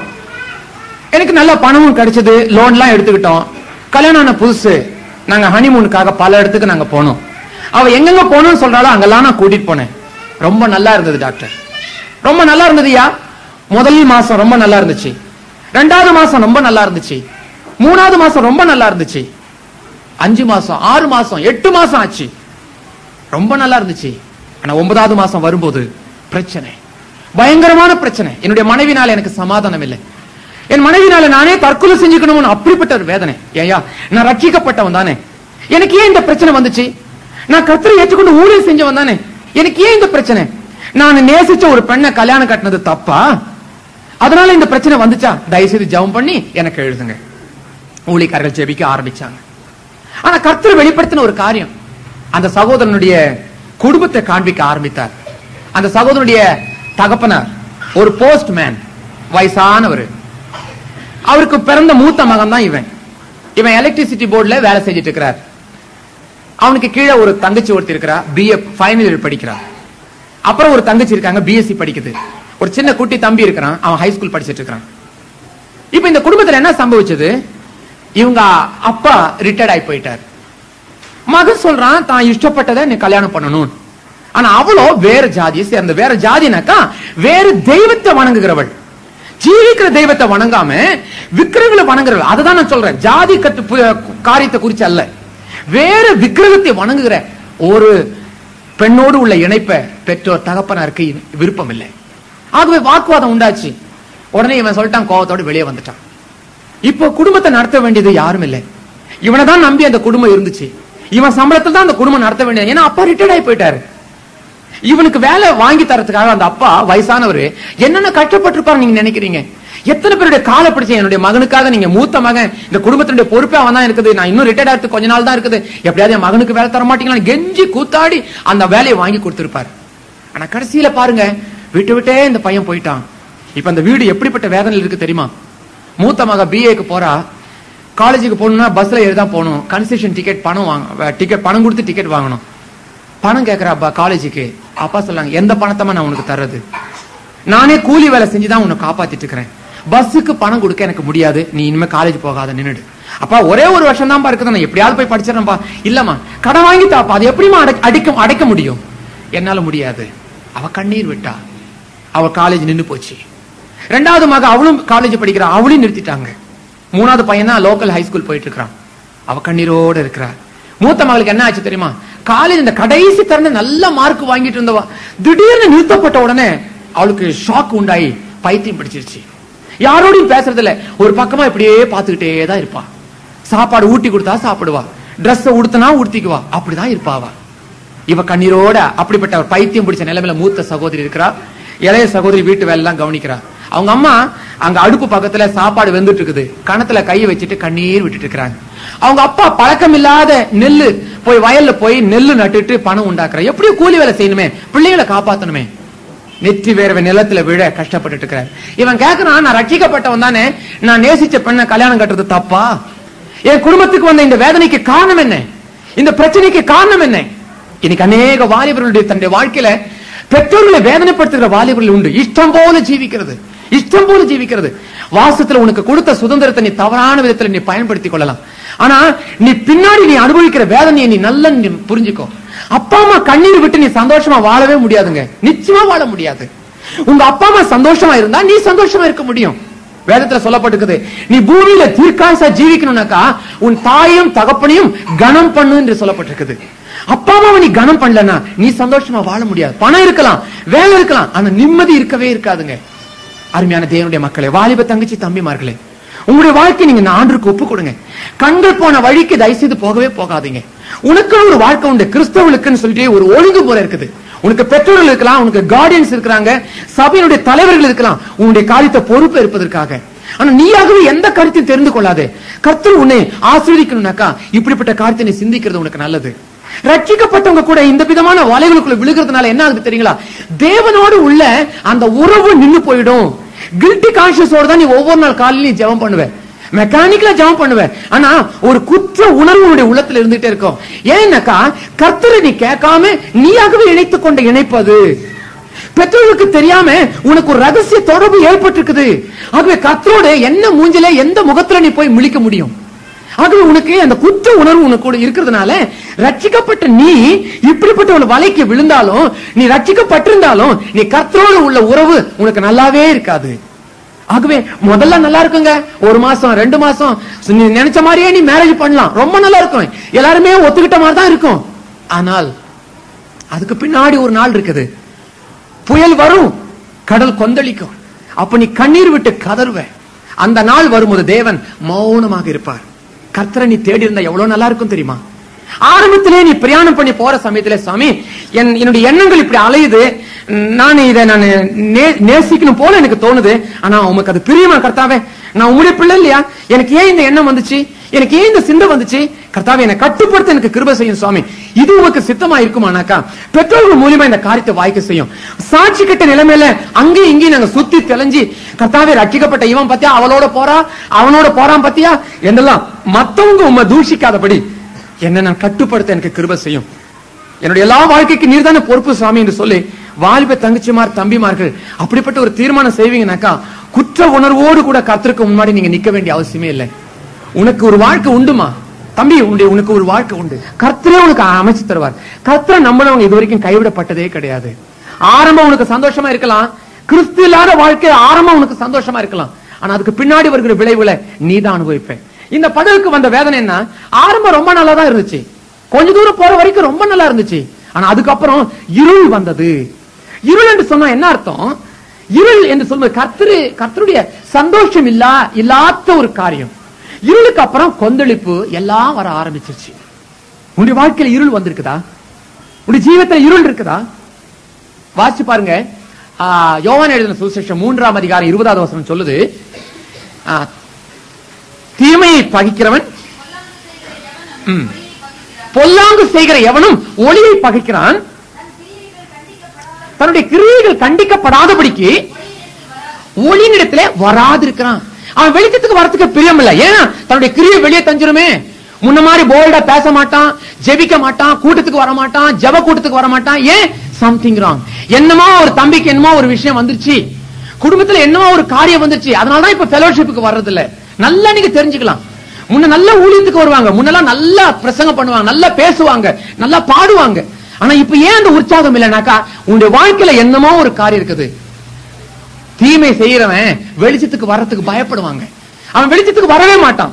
Speaker 1: எனக்கு நல்ல பணமும் கிடைச்சது லோன்லாம் எடுத்துக்கிட்டோம் கல்யாணம் ஆன புதுசு நாங்க ஹனிமூனுக்காக பல இடத்துக்கு நாங்க போனோம் அவ எங்கெங்க போகணும்னு சொல்றாளோ அங்கெல்லாம் நான் கூட்டிட்டு போனேன் ரொம்ப நல்லா இருந்தது டாக்டர் ரொம்ப நல்லா இருந்ததுயா முதல் மாசம் ரொம்ப நல்லா இருந்துச்சு ரெண்டாவது மாசம் ரொம்ப நல்லா இருந்துச்சு மூணாவது மாசம் ரொம்ப நல்லா இருந்துச்சு அஞ்சு மாசம் ஆறு மாசம் எட்டு மாசம் ஆச்சு ரொம்ப நல்லா இருந்துச்சு ஆனா ஒன்பதாவது மாசம் வரும்போது பிரச்சனை பயங்கரமான பிரச்சனை என்னுடைய மனைவினால எனக்கு சமாதானம் இல்லை என் மனைவினால நானே தற்கொலை செஞ்சுக்கணும்னு அப்படிப்பட்ட ஒரு வேதனை ஏயா நான் ரட்சிக்கப்பட்டவன் தானே எனக்கு ஏன் இந்த பிரச்சனை வந்துச்சு நான் கத்திரை ஏற்றுக்கொண்டு ஊழியம் செஞ்சவன் தானே எனக்கு ஏன் இந்த பிரச்சனை நான் நேசிச்ச ஒரு பெண்ணை கல்யாணம் கட்டினது தப்பா அதனால இந்த பிரச்சனை வந்துச்சா தயவு செய்து ஜெபம் பண்ணி எனக்கு எழுதுங்க ஊழிக்காரர்கள் ஜெபிக்க ஆரம்பிச்சாங்க ஆனா கர்த்தர் வெளிப்படுத்தின ஒரு காரியம் அந்த சகோதரனுடைய குடும்பத்தை காண்பிக்க ஆரம்பித்தார் அந்த சகோதரனுடைய தகப்பனார் ஒரு போஸ்ட்மேன் வயசானவர் அவருக்கு பிறந்த மூத்த மகன் தான் இவன் இவன் எலக்ட்ரிசிட்டி போர்டுல வேலை செஞ்சுட்டு இருக்கிறார் அவனுக்கு கீழே ஒரு தங்கச்சி ஒருத்தி இருக்கிறா பிஏ ஃபைனல் இயர் படிக்கிறா அப்புறம் ஒரு தங்கச்சி இருக்காங்க பிஎஸ்சி படிக்குது ஒரு சின்ன குட்டி தம்பி இருக்கிறான் அவன் ஹை ஸ்கூல் படிச்சிட்டு இருக்கிறான் இப்ப இந்த குடும்பத்துல என்ன சம்பவிச்சது இவங்க அப்பா ரிட்டையர்ட் ஆகி போயிட்டார் மகன் சொல்றான் தான் இஷ்டப்பட்டதை நீ கல்யாணம் பண்ணணும் ஆனா அவளோ வேற ஜாதியை சேர்ந்த வேற ஜாதினாக்கா வேற தெய்வத்தை வணங்குகிறவள் ஜீவிக்கிற தெய்வத்தை வணங்காம விக்கிரகளை வணங்குறவள் அதுதான் நான் சொல்றேன் ஜாதி கத்து பு- காரியத்தை குறிச்சு அல்ல வேற விக்கிரகத்தை வணங்குகிற ஒரு பெண்ணோடு உள்ள இணைப்பை பெற்றோர் தகப்பனாருக்கு விருப்பம் இல்லை ஆகவே வாக்குவாதம் உண்டாச்சு உடனே இவன் சொல்லிட்டான் கோவத்தோடு வெளியே வந்துட்டான் இப்போ குடும்பத்தை நடத்த வேண்டியது யாரும் இல்லை இவனை தான் நம்பி அந்த குடும்பம் இருந்துச்சு இவன் சம்பளத்தில் தான் அந்த குடும்பம் நடத்த வேண்டியது ஏன்னா அப்பா ரிட்டையர்ட் ஆகி போயிட்டாரு இவனுக்கு வேலை வாங்கி தரதுக்காக அந்த அப்பா வயசானவர் என்னென்ன கஷ்டப்பட்டிருப்பாரு நீங்க நினைக்கிறீங்க எத்தனை பேருடைய காலை பிடிச்ச என்னுடைய மகனுக்காக நீங்க மூத்த மகன் இந்த குடும்பத்தினுடைய பொறுப்பே அவன் தான் இருக்குது நான் இன்னும் ரிட்டையர்ட் ஆகிறது கொஞ்ச நாள் தான் இருக்குது எப்படியாவது என் மகனுக்கு வேலை தர மாட்டீங்களா கெஞ்சி கூத்தாடி அந்த வேலையை வாங்கி கொடுத்திருப்பாரு ஆனா கடைசியில பாருங்க விட்டு விட்டே இந்த பையன் போயிட்டான் இப்ப அந்த வீடு எப்படிப்பட்ட வேதனையில் இருக்கு தெரியுமா மூத்த மக பிஏக்கு போறா காலேஜுக்கு போகணும்னா பஸ்ல ஏறி தான் போகணும் கன்செஷன் டிக்கெட் பணம் வாங்க டிக்கெட் பணம் கொடுத்து டிக்கெட் வாங்கணும் பணம் கேட்கிறா அப்பா காலேஜுக்கு அப்பா சொல்லாங்க எந்த பணத்தமா நான் உனக்கு தர்றது நானே கூலி வேலை செஞ்சு தான் உன்னை காப்பாத்திட்டு இருக்கிறேன் பஸ்ஸுக்கு பணம் கொடுக்க எனக்கு முடியாது நீ இனிமே காலேஜ் போகாத நின்னுடு அப்பா ஒரே ஒரு வருஷம் தான்ப்பா இருக்குது நான் எப்படியாவது போய் படிச்சிடறேன்ப்பா இல்லம்மா கடன் வாங்கி தாப்பா அது எப்படிமா அடை- அடிக்க அடைக்க முடியும் என்னால முடியாது அவ கண்ணீர் விட்டா அவ காலேஜ் நின்னு போச்சு ரெண்டாவது மக அவளும் காலேஜ் படிக்கிறா அவளையும் நிறுத்திட்டாங்க மூணாவது பையன் தான் லோக்கல் ஹை ஸ்கூல் போயிட்டு இருக்கிறான் அவ கண்ணீரோட இருக்கிறா மூத்த மகளுக்கு என்ன ஆச்சு தெரியுமா காலேஜ் இந்த கடைசி தருண நல்ல மார்க் வாங்கிட்டு இருந்தவா திடீர்னு நிறுத்தப்பட்ட உடனே அவளுக்கு ஷாக் உண்டாயி பைத்தியம் பிடிச்சிருச்சு யாரோடையும் பேசுறது இல்ல ஒரு பக்கமா இப்படியே பார்த்துக்கிட்டே தான் இருப்பா சாப்பாடு ஊட்டி கொடுத்தா சாப்பிடுவா Dress உடுத்தினா உடுத்திக்குவா அப்படிதான் இருப்பா அவ இவ கண்ணீரோட அப்படிப்பட்ட ஒரு பைத்தியம் பிடிச்ச நிலைமையில மூத்த சகோதரி இருக்கிறா இளைய சகோதரி வீட்டு வேலை எல்லாம் கவனிக்கிறா அவங்க அம்மா அங்க அடுப்பு பக்கத்துல சாப்பாடு வெந்துட்டு இருக்குது கணத்துல கையை வச்சுட்டு கண்ணீர் விட்டுட்டு இருக்கிறாங்க அவங்க அப்பா பழக்கம் இல்லாத நெல்லு போய் வயல்ல போய் நெல்லு நட்டுட்டு பணம் உண்டாக்குற எப்படியும் கூலி வேலை செய்யணுமே பிள்ளைகளை காப்பாத்தணுமே நெற்றி வேர்வை நிலத்துல விழ கஷ்டப்பட்டுட்டு இருக்கிறார் இவன் கேக்குறான் நான் ரட்சிக்கப்பட்டவன் தானே நான் நேசிச்ச பெண்ணை கல்யாணம் கட்டுறது தப்பா என் குடும்பத்துக்கு வந்த இந்த வேதனைக்கு காரணம் என்ன இந்த பிரச்சனைக்கு காரணம் என்ன இன்னைக்கு அநேக வாலிபர்களுடைய தன்னுடைய வாழ்க்கையில பெற்றோர்களை வேதனைப்படுத்துகிற வாலிபர்கள் உண்டு இஷ்டம் போல ஜீவிக்கிறது இஷ்டம் போல ஜீவிக்கிறது வாசத்துல உனக்கு கொடுத்த சுதந்திரத்தை நீ தவறான விதத்துல நீ பயன்படுத்திக் கொள்ளலாம் ஆனா நீ பின்னாடி நீ அனுபவிக்கிற வேதனையை நீ நல்லா நீ புரிஞ்சுக்கோ அப்பா அம்மா கண்ணீர் விட்டு நீ சந்தோஷமா வாழவே முடியாதுங்க நிச்சயமா வாழ முடியாது உங்க அப்பா அம்மா சந்தோஷமா இருந்தா நீ சந்தோஷமா இருக்க முடியும் வேதத்துல சொல்லப்பட்டிருக்குது நீ பூமியில தீர்க்காயசா ஜீவிக்கணும்னாக்கா உன் தாயையும் தகப்பனையும் கனம் பண்ணு என்று சொல்லப்பட்டிருக்குது அப்பா அம்மாவை நீ கனம் பண்ணலனா நீ சந்தோஷமா வாழ முடியாது பணம் இருக்கலாம் வேலை இருக்கலாம் ஆனா நிம்மதி இருக்கவே இருக்காதுங்க அருமையான தேவனுடைய மக்களே வாலிப தங்கச்சி தம்பிமார்களே உங்களுடைய வாழ்க்கை நீங்க ஆண்டுக்கு ஒப்பு கொடுங்க கண்கள் போன வழிக்கு தயவு செய்து போகவே போகாதீங்க உனக்கு ஒரு வாழ்க்கை உண்டு கிறிஸ்தவர்களுக்குன்னு சொல்லிட்டு ஒரு ஒழுங்குமுறை இருக்குது உனக்கு பெற்றோர்கள் இருக்கலாம் உனக்கு கார்டியன்ஸ் இருக்கிறாங்க சபையினுடைய தலைவர்கள் இருக்கலாம் உன்னுடைய காரியத்தை பொறுப்பு இருப்பதற்காக ஆனா நீயாகவே எந்த கருத்தையும் தெரிந்து கொள்ளாதே கர்த்தர் உன்னை ஆசீர்வதிக்கணும்னாக்கா இப்படிப்பட்ட காரியத்தை நீ சிந்திக்கிறது உனக்கு நல்லது ரட்சிக்கப்பட்டவங்க கூட இந்த விதமான வலைகளுக்குள்ள விழுகிறதுனால என்ன ஆகுது தெரியுங்களா தேவனோடு உள்ள அந்த உறவு நின்னு போயிடும் கில்ட்டி கான்சியஸோட தான் நீ ஒவ்வொரு நாள் காலையிலும் ஜெபம் பண்ணுவ மெக்கானிக்கலா ஜெபம் பண்ணுவ ஆனா ஒரு குற்ற உணர்வு உன்னுடைய உள்ளத்துல இருந்துட்டே இருக்கும் ஏன்னாக்கா கர்த்தரை நீ கேட்காம நீயாகவே இணைத்துக் கொண்ட இணைப்பது பெற்றோர்களுக்கு தெரியாம உனக்கு ஒரு ரகசிய தொடர்பு ஏற்பட்டிருக்குது ஆகவே கர்த்தரோட என்ன மூஞ்சில எந்த முகத்துல நீ போய் முழிக்க முடியும் ஆகவே உனக்கு அந்த குற்ற உணர்வு உனக்கு கூட இருக்கிறதுனால ரட்சிக்கப்பட்ட நீ இப்படிப்பட்ட ஒரு வலைக்கு விழுந்தாலும் நீ ரட்சிக்கப்பட்டிருந்தாலும் நீ கர்த்தரோடு உள்ள உறவு உனக்கு நல்லாவே இருக்காது ஆகவே முதல்ல நல்லா இருக்குங்க ஒரு மாசம் ரெண்டு மாசம் நீ நினைச்ச மாதிரியே நீ மேரேஜ் பண்ணலாம் ரொம்ப நல்லா இருக்கும் எல்லாருமே ஒத்துக்கிட்ட மாதிரி தான் இருக்கும் ஆனால் அதுக்கு பின்னாடி ஒரு நாள் இருக்குது புயல் வரும் கடல் கொந்தளிக்கும் அப்ப நீ கண்ணீர் விட்டு கதறுவ அந்த நாள் வரும்போது தேவன் மௌனமாக இருப்பார் கர்த்தரை நீ தேடி இருந்தா எவ்வளவு நல்லா இருக்கும் தெரியுமா ஆரம்பத்திலே நீ பிரயாணம் பண்ணி போற சமயத்திலே சாமி என் என்னுடைய எண்ணங்கள் இப்படி அலையுது நான் இதை நான் நே- நேசிக்கணும் போல எனக்கு தோணுது ஆனா உமக்கு அது பிரியமா கர்த்தாவே நான் உங்களுடைய பிள்ளை இல்லையா எனக்கு ஏன் இந்த எண்ணம் வந்துச்சு எனக்கு ஏன் இந்த சிந்தை வந்துச்சு கர்த்தாவே என்னை கட்டுப்படுத்த எனக்கு கிருபை செய்யும் சுவாமி இது உமக்கு சித்தமா இருக்குமானாக்கா பெற்றோர்கள் மூலியமா இந்த காரியத்தை வாய்க்க செய்யும் சாட்சி கட்ட நிலைமையில அங்கேயும் இங்கேயும் நாங்க சுத்தி தெளிஞ்சு கர்த்தாவே ரட்சிக்கப்பட்ட இவன் பத்தியா அவளோட போறா அவனோட போறான் பத்தியா என்னெல்லாம் மத்தவங்க உம்மை தூஷிக்காதபடி என்ன நான் கட்டுப்படுத்த எனக்கு கிருபை செய்யும் என்னுடைய எல்லா வாழ்க்கைக்கு நீர்தானே பொறுப்பு சுவாமி என்று சொல்லி வாலிப தங்கச்சிமார் தம்பிமார்கள் அப்படிப்பட்ட ஒரு தீர்மானம் செய்வீங்கனாக்கா குற்ற உணர்வோடு கூட கர்த்தருக்கு முன்னாடி நீங்க நிக்க வேண்டிய அவசியமே இல்லை உனக்கு ஒரு வாழ்க்கை உண்டுமா தம்பி உன்னுடைய உனக்கு ஒரு வாழ்க்கை உண்டு கர்த்தரே உனக்கு அமைச்சு தருவார் கர்த்தரை நம்பினவங்க இது வரைக்கும் கைவிடப்பட்டதே கிடையாது ஆரம்பம் உனக்கு சந்தோஷமா இருக்கலாம் கிறிஸ்து இல்லாத வாழ்க்கை ஆரம்பம் உனக்கு சந்தோஷமா இருக்கலாம் ஆனா அதுக்கு பின்னாடி வருகிற விளைவுல நீ தான் அனுபவிப்ப இந்த படகுக்கு வந்த வேதனை என்ன ஆரம்பம் ரொம்ப நல்லா தான் இருந்துச்சு கொஞ்ச தூரம் போற வரைக்கும் ரொம்ப நல்லா இருந்துச்சு ஆனா அதுக்கப்புறம் இருள் வந்தது இருள் என்று சொன்னா என்ன அர்த்தம் இருள் என்று சொல்வது கர்த்தரு கர்த்தருடைய சந்தோஷம் இல்லா இல்லாத ஒரு காரியம் இருளுக்கு அப்புறம் கொந்தளிப்பு எல்லாம் வர ஆரம்பிச்சிருச்சு உன்னுடைய வாழ்க்கையில இருள் வந்திருக்குதா உன்னுடைய ஜீவத்துல இருள் இருக்குதா வாசிச்சு பாருங்க ஆ, யோவான் எழுதின சுவிசேஷம் மூன்றாம் அதிகாரம் இருபதாவது வசனம் சொல்லுது ஆ, தீமையை பகிக்கிறவன் ம். பொல்லாங்கு செய்கிற எவனும் ஒளியை பகைக்கிறான் தன்னுடைய கிரியைகள் கண்டிக்கப்படாதபடிக்கு ஒளியினிடத்துல வராதிருக்கிறான் அவன் வெளிச்சத்துக்கு வரத்துக்கு பிரியம் இல்ல ஏன்னா தன்னுடைய கிரியை வெளியே தஞ்சிருமே முன்ன மாதிரி போல்டா பேச மாட்டான் ஜெபிக்க மாட்டான் கூட்டத்துக்கு வர மாட்டான் ஜெப கூட்டத்துக்கு வர மாட்டான் ஏன் சம்திங் ராங் என்னமோ ஒரு தம்பிக்கு என்னமோ ஒரு விஷயம் வந்துருச்சு குடும்பத்துல என்னமோ ஒரு காரியம் வந்துருச்சு அதனாலதான் இப்ப ஃபெலோஷிப்புக்கு வர்றது இல்ல நல்லா நீங்க தெரிஞ்சுக்கலாம் முன்ன நல்ல ஊழியத்துக்கு வருவாங்க முன்னெல்லாம் நல்லா பிரசங்கம் பண்ணுவாங்க நல்லா பேசுவாங்க நல்லா பாடுவாங்க ஆனா இப்ப ஏன் அந்த உற்சாகம் இல்லைனாக்கா உன்னுடைய வாழ்க்கையில என்னமோ ஒரு காரியம் இருக்குது தீமை செய்யறவன் வெளிச்சத்துக்கு வர்றதுக்கு பயப்படுவாங்க அவன் வெளிச்சத்துக்கு வரவே மாட்டான்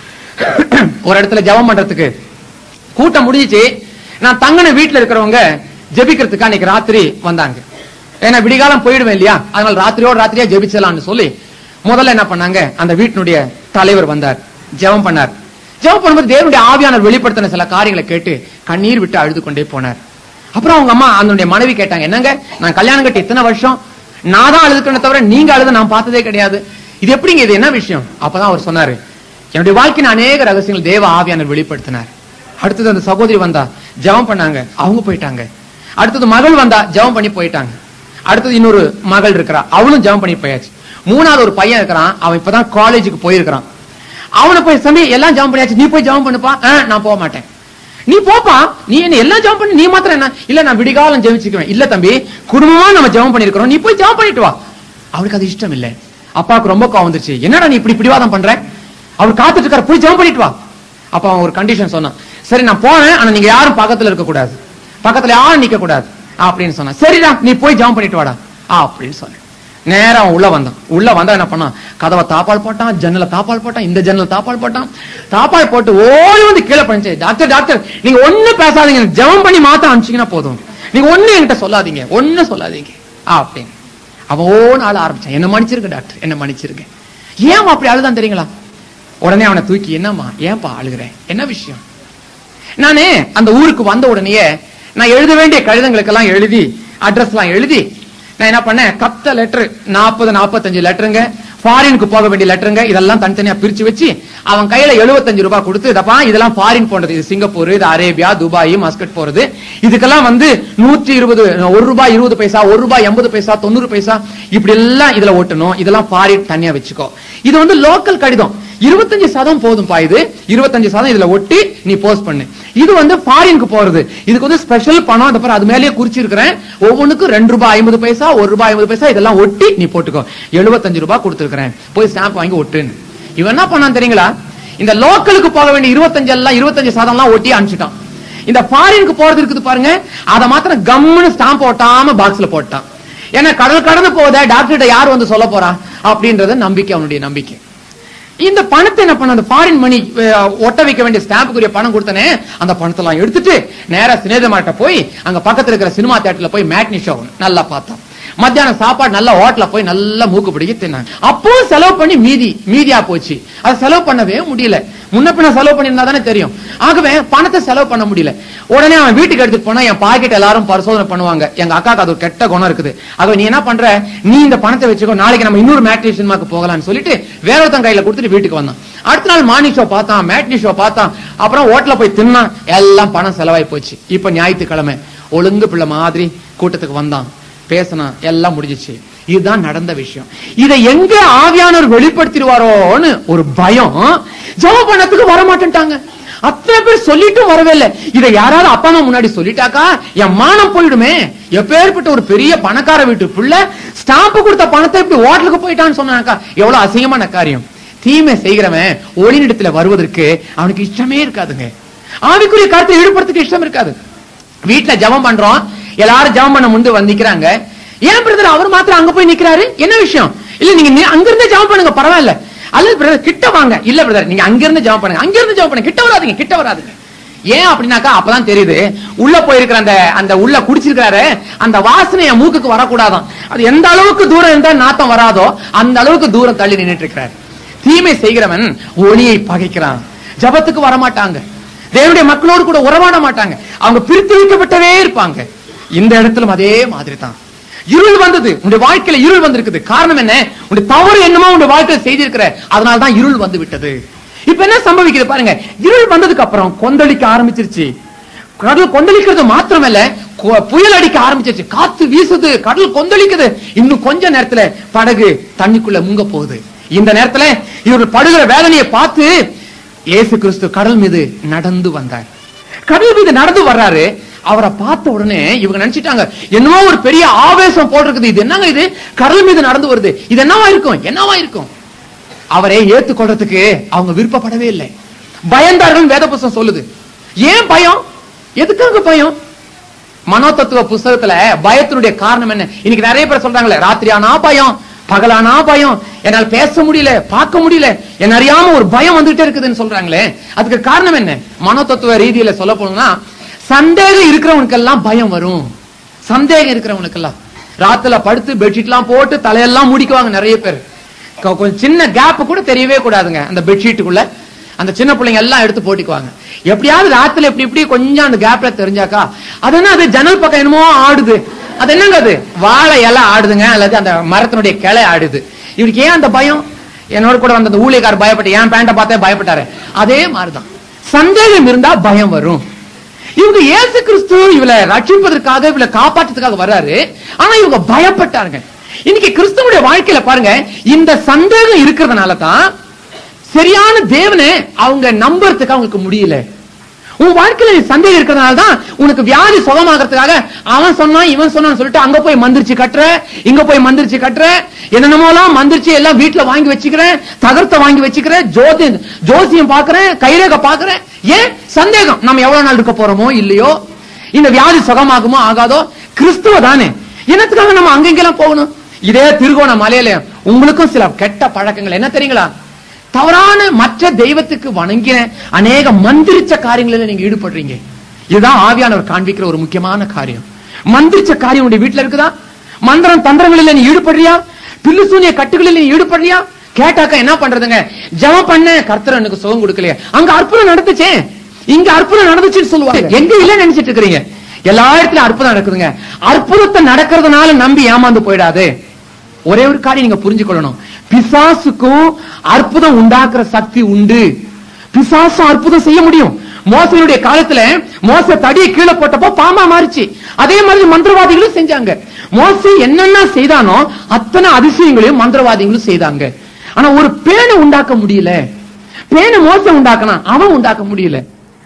Speaker 1: ஒரு இடத்துல ஜெபம் பண்றதுக்கு கூட்டம் முடிஞ்சிச்சு நான் தங்கின வீட்டுல இருக்கிறவங்க ஜெபிக்கிறதுக்கு அன்னைக்கு ராத்திரி வந்தாங்க ஏன்னா விடிகாலம் போயிடுவேன் இல்லையா அதனால ராத்திரியோட ராத்திரியா ஜெபிச்சலாம்னு சொல்லி முதல்ல என்ன பண்ணாங்க அந்த வீட்டினுடைய தலைவர் வந்தார் ஜெபம் பண்ணார் ஜெபம் பண்ணும்போது தேவனுடைய ஆவியானவர் வெளிப்படுத்தின சில காரியங்களை கேட்டு கண்ணீர் விட்டு அழுது கொண்டே போனார் அப்புறம் அவங்க அம்மா அதனுடைய மனைவி கேட்டாங்க என்னங்க நான் கல்யாணம் கட்டி இத்தனை வருஷம் நான் தான் அழுதுக்கணும் தவிர நீங்க அழுத நான் பார்த்ததே கிடையாது இது எப்படிங்க இது என்ன விஷயம் அப்பதான் அவர் சொன்னாரு என்னுடைய வாழ்க்கையின் அநேக ரகசியங்கள் தேவ ஆவியானவர் வெளிப்படுத்தினார் அடுத்தது அந்த சகோதரி வந்தா ஜெபம் பண்ணாங்க அவங்க போயிட்டாங்க அடுத்தது மகள் வந்தா ஜெபம் பண்ணி போயிட்டாங்க அடுத்தது இன்னொரு மகள் இருக்கிறா அவளும் ஜெபம் பண்ணி போயாச்சு மூணாவது ஒரு பையன் இருக்கிறான் அவன் இப்பதான் காலேஜுக்கு போயிருக்கிறான் அவனை போய் சமி எல்லாம் ஜெபம் பண்ணியாச்சு நீ போய் ஜெபம் பண்ணுப்பா ஆ, நான் போக மாட்டேன் நீ போப்பா நீ என்ன எல்லாம் ஜெபம் பண்ணி நீ மாத்திரம் என்ன இல்ல நான் விடிகாலம் ஜெபிச்சுக்குவேன் இல்ல தம்பி குடும்பமா நம்ம ஜெபம் பண்ணிருக்கிறோம் நீ போய் ஜெபம் பண்ணிட்டு வா அவனுக்கு அது இஷ்டம் இல்ல அப்பாவுக்கு ரொம்ப கோவம் வந்துருச்சு என்னடா நீ இப்படி பிடிவாதம் பண்ற அவர் காத்துட்டு இருக்காரு போய் ஜெபம் பண்ணிட்டு வா அப்ப அவன் ஒரு கண்டிஷன் சொன்னான் சரி நான் போறேன் ஆனா நீங்க யாரும் பக்கத்துல இருக்க கூடாது பக்கத்துல யாரும் நிக்க கூடாது அப்படின்னு சொன்னான் சரிடா நீ போய் ஜெபம் பண்ணிட்டு வாடா ஆ அப்படின்னு சொன்னேன் நேரா அவன் உள்ள வந்தான் உள்ள வந்தா என்ன பண்ணான் கதவை தாப்பால் போட்டான் ஜன்னலை தாப்பால் போட்டான் இந்த ஜன்னலை தாப்பால் போட்டான் தாப்பால் போட்டு ஓடி வந்து கீழே பண்ணிச்சு டாக்டர் டாக்டர் நீங்க ஒண்ணு பேசாதீங்க எனக்கு ஜெபம் பண்ணி மாத்த அனுப்பிச்சீங்கன்னா போதும் நீங்க ஒண்ணு என்கிட்ட சொல்லாதீங்க ஒண்ணு சொல்லாதீங்க ஆ, அப்படின்னு அவன் ஓன ஆள ஆரம்பிச்சான் என்ன மன்னிச்சிருக்க டாக்டர் என்ன மன்னிச்சிருக்க ஏன் அவன் அப்படி அழுதான் தெரியுங்களா உடனே அவனை தூக்கி என்னம்மா ஏன்பா அழுகிறேன் என்ன விஷயம் நானு அந்த ஊருக்கு வந்த உடனேயே நான் எழுத வேண்டிய கடிதங்களுக்கெல்லாம் எழுதி அட்ரஸ் எல்லாம் எழுதி நான் என்ன பண்ணேன் கத்த லெட்டர் நாற்பது நாற்பத்தஞ்சு லெட்டருங்க ஃபாரினுக்கு போக வேண்டிய லெட்டருங்க இதெல்லாம் தனித்தனியா பிரிச்சு வச்சு அவன் கையில 75 ரூபாய் கொடுத்து இதப்பா இதெல்லாம் ஃபாரின் போன்றது இது சிங்கப்பூர் இது அரேபியா துபாய் மஸ்கட் போறது இதுக்கெல்லாம் வந்து நூற்றி இருபது ஒரு ரூபாய் இருபது பைசா ஒரு ரூபாய் எண்பது பைசா தொண்ணூறு பைசா இப்படி எல்லாம் இதுல ஓட்டணும் இதெல்லாம் ஃபாரின் தனியா வச்சுக்கோ இது வந்து லோக்கல் கடிதம் இருபத்தஞ்சு சதம் போதும்பா இது இருபத்தஞ்சு சதம் இதுல ஒட்டி நீ போஸ்ட் பண்ணு இது வந்து ஃபாரினுக்கு போறது இதுக்கு வந்து ஸ்பெஷல் பணம் அந்த பாரு அது மேலேயே குறிச்சிருக்கிறேன் ஒவ்வொன்றுக்கும் ரெண்டு ரூபாய் ஐம்பது பைசா ஒரு ரூபாய் ஐம்பது பைசா இதெல்லாம் ஒட்டி நீ போட்டுக்கோ எழுபத்தஞ்சு ரூபாய் கொடுத்துருக்கிறேன் போய் ஸ்டாம்ப் வாங்கி ஒட்டுன்னு இவன் என்ன பண்ணான் தெரியுங்களா இந்த லோக்கலுக்கு போக வேண்டிய இருபத்தஞ்சு எல்லாம் இருபத்தஞ்சு சதம் எல்லாம் ஒட்டி அனுப்பிச்சிட்டான் இந்த ஃபாரினுக்கு போறது இருக்குது பாருங்க அதை மாத்திரம் கம்முன்னு ஸ்டாம்ப் ஒட்டாம பாக்ஸ்ல போட்டான் ஏன்னா கடல் கடந்து போதே டாக்டர்கிட்ட யார் வந்து சொல்ல போறா அப்படின்றது நம்பிக்கை அவனுடைய நம்பிக்கை இந்த பணத்தை என்ன பண்ண அந்த ஃபாரின் மணி ஒட்ட வைக்க வேண்டிய ஸ்டாம்புக்குரிய பணம் கொடுத்தனே அந்த பணத்தெல்லாம் எடுத்துட்டு நேரா சினேதமாட்ட போய் அங்க பக்கத்துல இருக்கிற சினிமா தியேட்டர்ல போய் மேட்னி ஷோ நல்லா பார்த்தோம் மத்தியானம் சாப்பாடு நல்ல ஹோட்டல்ல போய் நல்லா மூக்கு பிடிக்க தின்னாங்க அப்போ செலவு பண்ணி மீதி மீதியா போச்சு அதை செலவு பண்ணவே முடியல முன்ன பின்ன செலவு பண்ணியிருந்தா தானே தெரியும் ஆகவே பணத்தை செலவு பண்ண முடியல உடனே அவன் வீட்டுக்கு எடுத்துட்டு போனா என் பாக்கெட் எல்லாரும் பரிசோதனை பண்ணுவாங்க எங்க அக்காக்கு அது ஒரு கெட்ட குணம் இருக்குது ஆகவே நீ என்ன பண்ற நீ இந்த பணத்தை வச்சுக்கோ நாளைக்கு நம்ம இன்னொரு மேட்னி சினிமாக்கு போகலாம்னு சொல்லிட்டு வேற ஒருத்தன் கையில கொடுத்துட்டு வீட்டுக்கு வந்தான் அடுத்த நாள் மார்னிங் ஷோ பார்த்தான் மேட்னி ஷோ பார்த்தான் அப்புறம் ஹோட்டல்ல போய் தின்னான் எல்லாம் பணம் செலவாய் போச்சு இப்ப ஞாயிற்றுக்கிழமை ஒழுங்கு பிள்ளை மாதிரி கூட்டத்துக்கு வந்தான் பேசினான் எல்லாம் முடிஞ்சிச்சு இதுதான் நடந்த விஷயம் இதை எங்க ஆவியானவர் வெளிப்படுத்திடுவாரோன்னு ஒரு பயம் ஜெபம் பண்ணத்துக்கு வர மாட்டேன்ட்டாங்க அத்தனை பேர் சொல்லிட்டும் வரவே இல்லை இதை யாராவது அப்பா அம்மா முன்னாடி சொல்லிட்டாக்கா என் மானம் போயிடுமே எப்பேற்பட்ட ஒரு பெரிய பணக்கார வீட்டு பிள்ளை ஸ்டாம்ப் கொடுத்த பணத்தை இப்படி ஹோட்டலுக்கு போயிட்டான்னு சொன்னாக்கா எவ்வளவு அசிங்கமான காரியம் தீமை செய்கிறவன் ஒளிநிடத்துல வருவதற்கு அவனுக்கு இஷ்டமே இருக்காதுங்க ஆவிக்குரிய காரியத்தை ஈடுபடுறதுக்கு இஷ்டம் இருக்காது வீட்டுல ஜெபம் பண்றோம் எல்லாரும் ஜெபம் பண்ண முந்து வந்து நிக்கிறாங்க ஏன் பிரதர் அவர் மாத்திரம் அங்க போய் நிக்கிறாரு என்ன விஷயம் இல்ல நீங்க நி- அங்க இருந்தே ஜெபம் பண்ணுங்க பரவாயில்ல அல்லது பிரதர் கிட்ட வாங்க இல்ல பிரதர் நீங்க அங்க இருந்து ஜெபம் பண்ணுங்க அங்க இருந்து ஜெபம் பண்ணுங்க கிட்ட வராதீங்க கிட்ட வராதீங்க ஏன் அப்படின்னாக்கா அப்பதான் தெரியுது உள்ள போயிருக்கிற அந்த அந்த உள்ள குடிச்சிருக்காரு அந்த வாசனை என் மூக்குக்கு வரக்கூடாதாம் அது எந்த அளவுக்கு தூரம் இருந்தா நாத்தம் வராதோ அந்த அளவுக்கு தூரம் தள்ளி நின்னுட்டு இருக்கிறார் தீமை செய்கிறவன் ஒளியை பகைக்கிறான் ஜபத்துக்கு வரமாட்டாங்க தேவனுடைய மக்களோடு கூட உறவாட மாட்டாங்க அவங்க பிரித்து வைக்கப்பட்டவே இருப்பாங்க இந்த இடத்திலும் அதே மாதிரி தான் இருள் வந்தது உன்னுடைய வாழ்க்கையில இருள் வந்திருக்குது காரணம் என்ன உன்னுடைய தவறு என்னமோ உன்னுடைய வாழ்க்கையில செய்திருக்கிற அதனால தான் இருள் வந்து விட்டது இப்ப என்ன சம்பவிக்குது பாருங்க இருள் வந்ததுக்கு அப்புறம் கொந்தளிக்க ஆரம்பிச்சிருச்சு கடல் கொந்தளிக்கிறது மாத்திரமல்ல கொ- புயல் அடிக்க ஆரம்பிச்சிருச்சு காத்து வீசுது கடல் கொந்தளிக்குது இன்னும் கொஞ்ச நேரத்துல படகு தண்ணிக்குள்ள முங்க போகுது இந்த நேரத்துல இவர் படுகிற வேதனையை பார்த்து இயேசு கிறிஸ்து கடல் மீது நடந்து வந்தார் கடல் மீது நடந்து வர்றாரு அவரை பார்த்த உடனே இவங்க நினைச்சிட்டாங்க என்னவோ ஒரு பெரிய ஆவேசம் போட்டிருக்குது இது என்னங்க இது கடல் மீது நடந்து வருது இது என்னவா இருக்கும் என்னவா இருக்கும் அவரை ஏத்துக்கொள்றதுக்கு அவங்க விருப்பப்படவே இல்லை பயந்தார்கள் வேத புஸ்தகம் சொல்லுது ஏன் பயம் எதுக்காக பயம் மனோதத்துவ புஸ்தகத்துல பயத்தினுடைய காரணம் என்ன இன்னைக்கு நிறைய பேர் சொல்றாங்களே ராத்திரி ஆனா பயம் பகலானா பயம் என்னால பேச முடியல பார்க்க முடியல என்ன அறியாம ஒரு பயம் வந்துட்டே இருக்குதுன்னு சொல்றாங்களே அதுக்கு காரணம் என்ன மனோதத்துவ ரீதியில சொல்ல போனோம்னா சந்தேகம் இருக்கிறவனுக்கெல்லாம் பயம் வரும் சந்தேகம் இருக்கிறவனுக்கெல்லாம் ராத்துல படுத்து பெட்ஷீட் எல்லாம் போட்டு தலையெல்லாம் முடிக்குவாங்க நிறைய பேர் கொ- கொஞ்சம் சின்ன கேப் கூட தெரியவே கூடாதுங்க அந்த பெட்ஷீட்டுக்குள்ள அந்த சின்ன பிள்ளைங்க எல்லாம் எடுத்து போட்டுக்குவாங்க எப்படியாவது ராத்துல இப்படி இப்படி கொஞ்சம் அந்த கேப்ல தெரிஞ்சாக்கா அது என்ன அது ஜன்னல் பக்கம் என்னமோ ஆடுது அது என்னங்க அது வாழை இலை ஆடுதுங்க அல்லது அந்த மரத்தினுடைய கிளை ஆடுது இவருக்கு ஏன் அந்த பயம் என்னோட கூட வந்த அந்த ஊழியக்காரர் பயப்பட்டு என் பேண்ட பார்த்தே பயப்பட்டாரு அதே மாதிரிதான் சந்தேகம் இருந்தா பயம் வரும் இவங்க இயேசு கிறிஸ்து இவளை ரட்சிப்பதற்காக இவளை காப்பாற்றுறதுக்காக வர்றாரு ஆனா இவங்க பயப்பட்டாங்க இன்னைக்கு கிறிஸ்துவனுடைய வாழ்க்கையில பாருங்க இந்த சந்தேகம் இருக்கிறதுனால தான் சரியான தேவனை அவங்க நம்புறதுக்கு அவங்களுக்கு முடியல உன் வாழ்க்கையில நீ சந்தேகம் இருக்கிறதுனால தான் உனக்கு வியாதி சுகமாகறதுக்காக அவன் சொன்னான் இவன் சொன்னான்னு சொல்லிட்டு அங்க போய் மந்திரிச்சு கட்டுற இங்க போய் மந்திரிச்சு கட்டுற என்னென்னமோலாம் மந்திரிச்சு எல்லாம் வீட்டுல வாங்கி வச்சுக்கிறேன் தகரத்தை வாங்கி வச்சுக்கிறேன் ஜோதி ஜோசியம் பாக்குறேன் கைரேகை பாக்குறேன் ஏன் சந்தேகம் நம்ம எவ்வளவு நாள் இருக்க போறோமோ இல்லையோ இந்த வியாதி சுகமாகுமோ ஆகாதோ கிறிஸ்துவ தானே என்னத்துக்காக நம்ம அங்கெங்கெல்லாம் போகணும் இதே திருகோண மலையில உங்களுக்கும் சில கெட்ட பழக்கங்கள் என்ன தெரியுங்களா தவறான மற்ற தெய்வத்துக்கு வணங்கின அநேக மந்திரிச்ச காரியங்களில் நீங்க ஈடுபடுறீங்க இதுதான் ஆவியானவர் காண்பிக்கிற ஒரு முக்கியமான காரியம் மந்திரிச்ச காரியம் உடைய வீட்டுல இருக்குதா மந்திரம் தந்திரங்களில் நீ ஈடுபடுறியா பில்லு சூனிய கட்டுகளில் நீ ஈடுபடுறியா கேட்டாக்க என்ன பண்றதுங்க ஜெபம் பண்ண கர்த்தர் எனக்கு சுகம் கொடுக்கலையே அங்க அற்புதம் நடந்துச்சே இங்க அற்புதம் நடந்துச்சுன்னு சொல்லுவாங்க எங்க இல்ல நினைச்சிட்டு இருக்கிறீங்க எல்லா இடத்துலயும் அற்புதம் நடக்குதுங்க அற்புதத்தை நடக்கிறதுனால நம்பி ஏமாந்து போயிடாது ஒரே ஒரு காரியம் நீங்க புரிஞ்சுக்கொள்ளணும் பிசாசுக்கும் அற்புதம் உண்டாக்குற சக்தி உண்டு பிசாசு அற்புதம் செய்ய முடியும் மோசனுடைய காலத்துல மோச தடியை கீழே போட்டப்போ பாம்பா மாறிச்சு அதே மாதிரி மந்திரவாதிகளும் செஞ்சாங்க மோச என்னென்ன செய்தானோ அத்தனை அதிசயங்களையும் மந்திரவாதிகளும் செய்தாங்க ஆனா ஒரு பேனை உண்டாக்க முடியல பேனை மோச உண்டாக்கணும் அவன் உண்டாக்க முடியல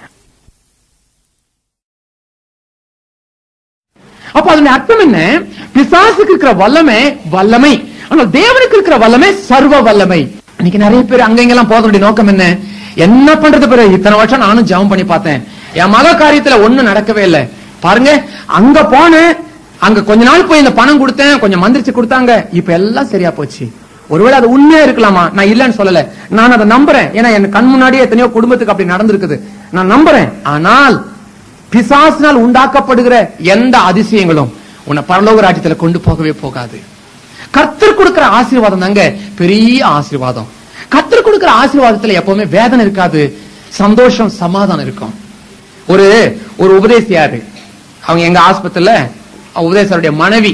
Speaker 1: அப்ப அதனுடைய அர்த்தம் என்ன பிசாசுக்கு இருக்கிற வல்லமை வல்லமை ஆனால் தேவனுக்கு இருக்கிற வல்லமை சர்வ வல்லமை இன்னைக்கு நிறைய பேர் அங்க இங்கெல்லாம் போதனுடைய நோக்கம் என்ன என்ன பண்றது பிறகு இத்தனை வருஷம் நானும் ஜெபம் பண்ணி பார்த்தேன் என் மக காரியத்துல ஒண்ணும் நடக்கவே இல்லை பாருங்க அங்க போனேன் அங்க கொஞ்ச நாள் போய் இந்த பணம் கொடுத்தேன் கொஞ்சம் மந்திரிச்சு கொடுத்தாங்க இப்ப எல்லாம் சரியா போச்சு ஒருவேளை அது உண்மையா இருக்கலாமா நான் இல்லன்னு சொல்லல நான் அதை நம்புறேன் ஏன்னா என் கண் முன்னாடியே எத்தனையோ குடும்பத்துக்கு அப்படி நடந்திருக்குது நான் நம்புறேன் ஆனால் பிசாசினால் உண்டாக்கப்படுகிற எந்த அதிசயங்களும் உன்னை பரலோக ராஜ்யத்துல கொண்டு போகவே போகாது கர்த்தர் கொடுக்கிற ஆசீர்வாதம் தாங்க பெரிய ஆசீர்வாதம் கர்த்தர் கொடுக்கிற ஆசீர்வாதத்துல எப்பவுமே வேதனை இருக்காது சந்தோஷம் சமாதானம் இருக்கும் ஒரு ஒரு உபதேசியாரு அவங்க எங்க ஆஸ்பத்திரியில உபதேசருடைய மனைவி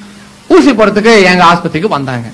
Speaker 1: ஊசி போறதுக்கு எங்க ஆஸ்பத்திரிக்கு வந்தாங்க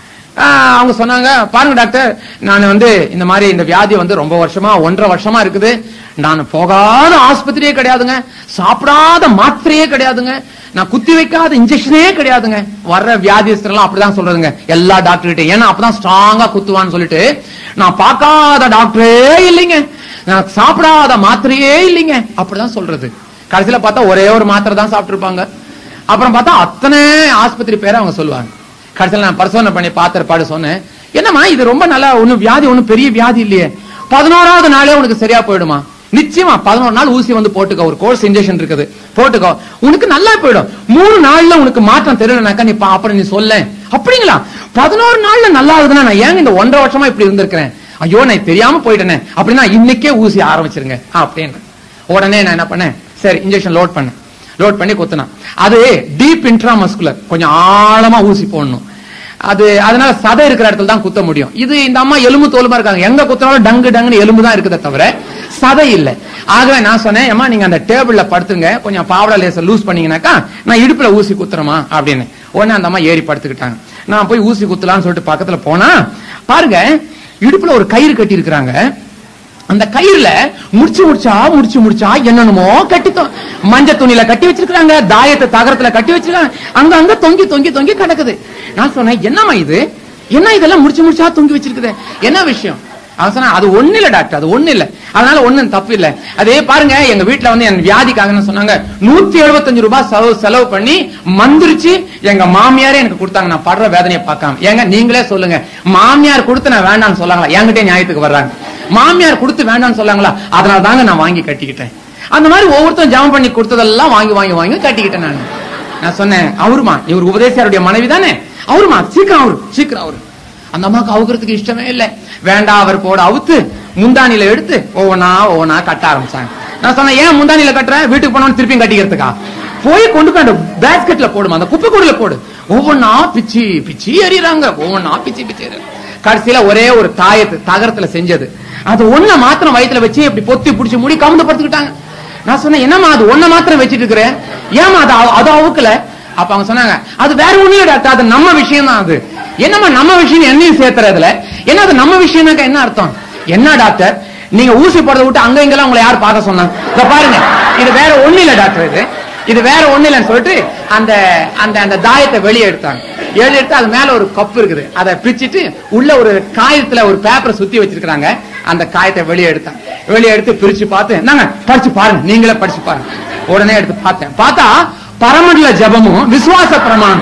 Speaker 1: ஆஹ் அவங்க சொன்னாங்க பாருங்க டாக்டர் நான் வந்து இந்த மாதிரி இந்த வியாதி வந்து ரொம்ப வருஷமா ஒன்றரை வருஷமா இருக்குது நான் போகாத ஆஸ்பத்திரியே கிடையாதுங்க சாப்பிடாத மாத்திரையே கிடையாதுங்க நான் குத்தி வைக்காத இன்ஜெக்ஷனே கிடையாதுங்க வர்ற வியாதிஸ்தர் எல்லாம் அப்படிதான் சொல்றதுங்க எல்லா டாக்டர்கிட்ட ஏன்னா அப்பதான் ஸ்ட்ராங்கா குத்துவான்னு சொல்லிட்டு நான் பார்க்காத டாக்டரே இல்லைங்க நான் சாப்பிடாத மாத்திரையே இல்லைங்க அப்படிதான் சொல்றது கடைசியில பார்த்தா ஒரே ஒரு மாத்திரை தான் சாப்பிட்டிருப்பாங்க அப்புறம் பார்த்தா அத்தனை ஆஸ்பத்திரி பேரை அவங்க சொல்லுவாங்க கடைசியில் நான் பரிசோதனை பண்ணி பார்த்த பாடு சொன்னேன் என்னம்மா இது ரொம்ப நல்லா ஒண்ணும் வியாதி ஒண்ணும் பெரிய வியாதி இல்லையே பதினோராவது நாளே உனக்கு சரியா போயிடுமா நிச்சயமா பதினோரு நாள் ஊசி வந்து போட்டுக்கோ ஒரு கோர்ஸ் இன்ஜெக்ஷன் இருக்குது போட்டுக்கோ உனக்கு நல்லா போயிடும் மூணு நாள்ல உனக்கு மாற்றம் தெரியலனாக்கா நீ பா- அப்புறம் நீ சொல்ல அப்படிங்களா பதினோரு நாள்ல நல்லா ஆகுதுன்னா நான் ஏங்க இந்த ஒன்றரை வருஷமா இப்படி இருந்திருக்கிறேன் ஐயோ நான் தெரியாம போயிட்டேனே அப்படின்னா இன்னைக்கே ஊசி ஆரம்பிச்சிருங்க அப்படின்னு உடனே நான் என்ன பண்ணேன் சரி இன்ஜெக்ஷன் லோட் பண்ணேன் லோட் பண்ணி குத்துனான் அது டீப் இன்ட்ராமஸ்குலர் கொஞ்சம் ஆழமா ஊசி போடணும் அது அதனால சதை இருக்கிற இடத்துல தான் குத்த முடியும் இது இந்த அம்மா எலும்பு தோலுமா இருக்காங்க எங்க குத்தினாலும் டங்கு டங்குன்னு எலும்பு தான் இருக்குதே தவிர சதை இல்ல ஆகவே நான் சொன்னேன் அம்மா நீங்க அந்த டேபிள்ல படுத்துங்க கொஞ்சம் பாவடா லேசர் லூஸ் பண்ணீங்கன்னாக்கா நான் இடுப்புல ஊசி குத்துறமா அப்படின்னு உடனே அந்த அம்மா ஏறி படுத்துக்கிட்டாங்க நான் போய் ஊசி குத்தலாம்னு சொல்லிட்டு பக்கத்துல போனா பாருங்க இடுப்புல ஒரு கயிறு கட்டி இருக்கிறாங்க அந்த கயிறுல முடிச்சு முடிச்சா முடிச்சு முடிச்சா என்னென்னமோ கட்டி தொ- மஞ்ச துணியில கட்டி வச்சிருக்காங்க தாயத்தை தகரத்துல கட்டி வச்சிருக்காங்க அங்க அங்க தொங்கி தொங்கி தொங்கி கிடக்குது நான் சொன்னேன் என்னம்மா இது என்ன இதெல்லாம் முடிச்சு முடிச்சா தொங்கி வச்சிருக்குது என்ன விஷயம் அவன் சொன்னா அது ஒண்ணு இல்ல டாக்டர் அது ஒண்ணு இல்ல அதனால ஒண்ணும் தப்பு இல்ல அதே பாருங்க எங்க வீட்டுல வந்து என் வியாதிக்காக சொன்னாங்க நூத்தி எழுபத்தஞ்சு ரூபாய் செலவு செலவு பண்ணி மந்திரிச்சு எங்க மாமியாரே எனக்கு கொடுத்தாங்க நான் படுற வேதனையை பார்க்காம ஏங்க நீங்களே சொல்லுங்க மாமியார் கொடுத்து நான் வேண்டாம்னு சொல்லாங்களா என்கிட்டே நியாயத்துக்கு வர்றாங்க மாமியார் கொடுத்து வேண்டாம்னு சொல்லாங்களா அதனால தாங்க நான் வாங்கி கட்டிக்கிட்டேன் அந்த மாதிரி ஒவ்வொருத்தரும் ஜெபம் பண்ணி கொடுத்ததெல்லாம் வாங்கி வாங்கி வாங்கி கட்டிக்கிட்டேன் நான் நான் சொன்னேன் அவருமா இவர் உபதேசியாருடைய மனைவி தானே அவருமா சீக்கிரம் அவரு சீக்கிரம் அவரு அந்த அம்மாவுக்கு அவுக்கிறதுக்கு இஷ்டமே இல்லை வேண்டாம் அவர் போட அவுத்து முந்தானில எடுத்து ஒவ்வொன்னா ஒவ்வொன்னா கட்ட ஆரம்பிச்சாங்க நான் சொன்னேன் ஏன் முந்தானில கட்டுறேன் வீட்டுக்கு போனோம்னு திருப்பியும் கட்டிக்கிறதுக்கா போய் கொண்டு போய் அந்த பேஸ்கெட்ல போடுமா அந்த குப்பை கூடையில போடு ஒவ்வொன்னா பிச்சி பிச்சி எறிறாங்க ஒவ்வொன்னா பிச்சி பிச்சி எறிறாங்க கடைசியில ஒரே ஒரு தாயத்து தகரத்துல செஞ்சது அது ஒண்ண மாத்திரம் வயித்துல வச்சு இப்படி பொத்தி புடிச்சு முடி கவுந்து படுத்துக்கிட்டாங்க நான் சொன்னேன் என்னம்மா அது ஒண்ண மாத்திரம் வச்சிட்டு இருக்கிறேன் ஏமா அது அவ- அது அவுக்கல அப்ப அவங்க சொன்னாங்க அது வேற ஒண்ணும் இல்ல டாக்டர் அது நம்ம விஷயம் தான் அது என்னம்மா நம்ம விஷயம் என்னையும் சேர்த்துறதுல என்ன அது நம்ம விஷயம்னாக்கா என்ன அர்த்தம் என்ன டாக்டர் நீங்க ஊசி போடுறத விட்டு அங்க இங்கெல்லாம் உங்களை யார் பார்க்க சொன்னாங்க இத பாருங்க இது வேற ஒண்ணு இல்ல டாக்டர் இது இது வேற ஒண்ணு இல்லைன்னு சொல்லிட்டு அந்த அந்த அந்த தாயத்தை வெளியே எடுத்தாங்க வெளியே எடுத்து அது மேல ஒரு கப் இருக்குது அதை பிரிச்சுட்டு உள்ள ஒரு காயத்துல ஒரு பேப்பரை சுத்தி வச்சிருக்காங்க அந்த காயத்தை வெளியே எடுத்தாங்க வெளியே எடுத்து பிரிச்சு பார்த்து நாங்க படிச்சு பாருங்க நீங்களே படிச்சு பாருங்க உடனே எடுத்து பார்த்தேன் பார்த்தா பரமண்டல ஜபமும் விசுவாச பிரமாணம்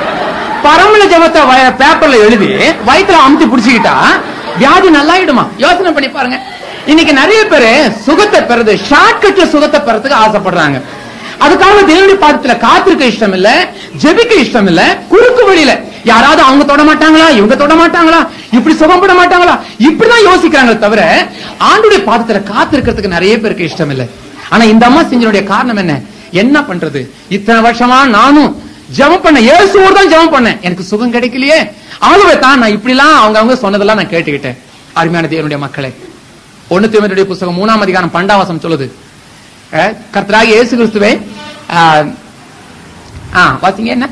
Speaker 1: பரமல ஜபத்தை வய- பேப்பர்ல எழுதி வயித்துல அமுத்தி புடிச்சுக்கிட்டா வியாதி நல்லாயிடுமா யோசனை பண்ணி பாருங்க இன்னைக்கு நிறைய பேரு சுகத்தை பெறது ஷார்ட்கட்ல சுகத்தை பெறதுக்கு ஆசைப்படுறாங்க அதுக்காக தேவனுடைய பாதத்துல காத்திருக்க இஷ்டம் இல்ல ஜெபிக்க இஷ்டம் இல்ல குறுக்கு வழியில யாராவது அவங்க தொட மாட்டாங்களா இவங்க தொட மாட்டாங்களா இப்படி சுகப்பட மாட்டாங்களா இப்படிதான் யோசிக்கிறாங்களே தவிர ஆண்டுடைய பாதத்துல காத்திருக்கிறதுக்கு நிறைய பேருக்கு இஷ்டம் இல்லை ஆனா இந்த அம்மா செஞ்சனுடைய காரணம் என்ன என்ன பண்றது இத்தனை வருஷமா நானும் ஜெபம் பண்ண இயேசுவோடு தான் ஜெபம் பண்ணேன் எனக்கு சுகம் கிடைக்கலையே ஆகவே தான் நான் இப்படிலாம் அவங்க அவங்க சொன்னதெல்லாம் நான் கேட்டுக்கிட்டேன் அருமையான தேவனுடைய மக்களே ஒண்ணு தீமத்துடைய புஸ்தகம் மூணாம் அதிகாரம் பண்டாவாசம் சொல்லுது அஹ், கர்த்தராகிய இயேசு கிறிஸ்துவே ஆஹ், ஆ பாத்தீங்க என்ன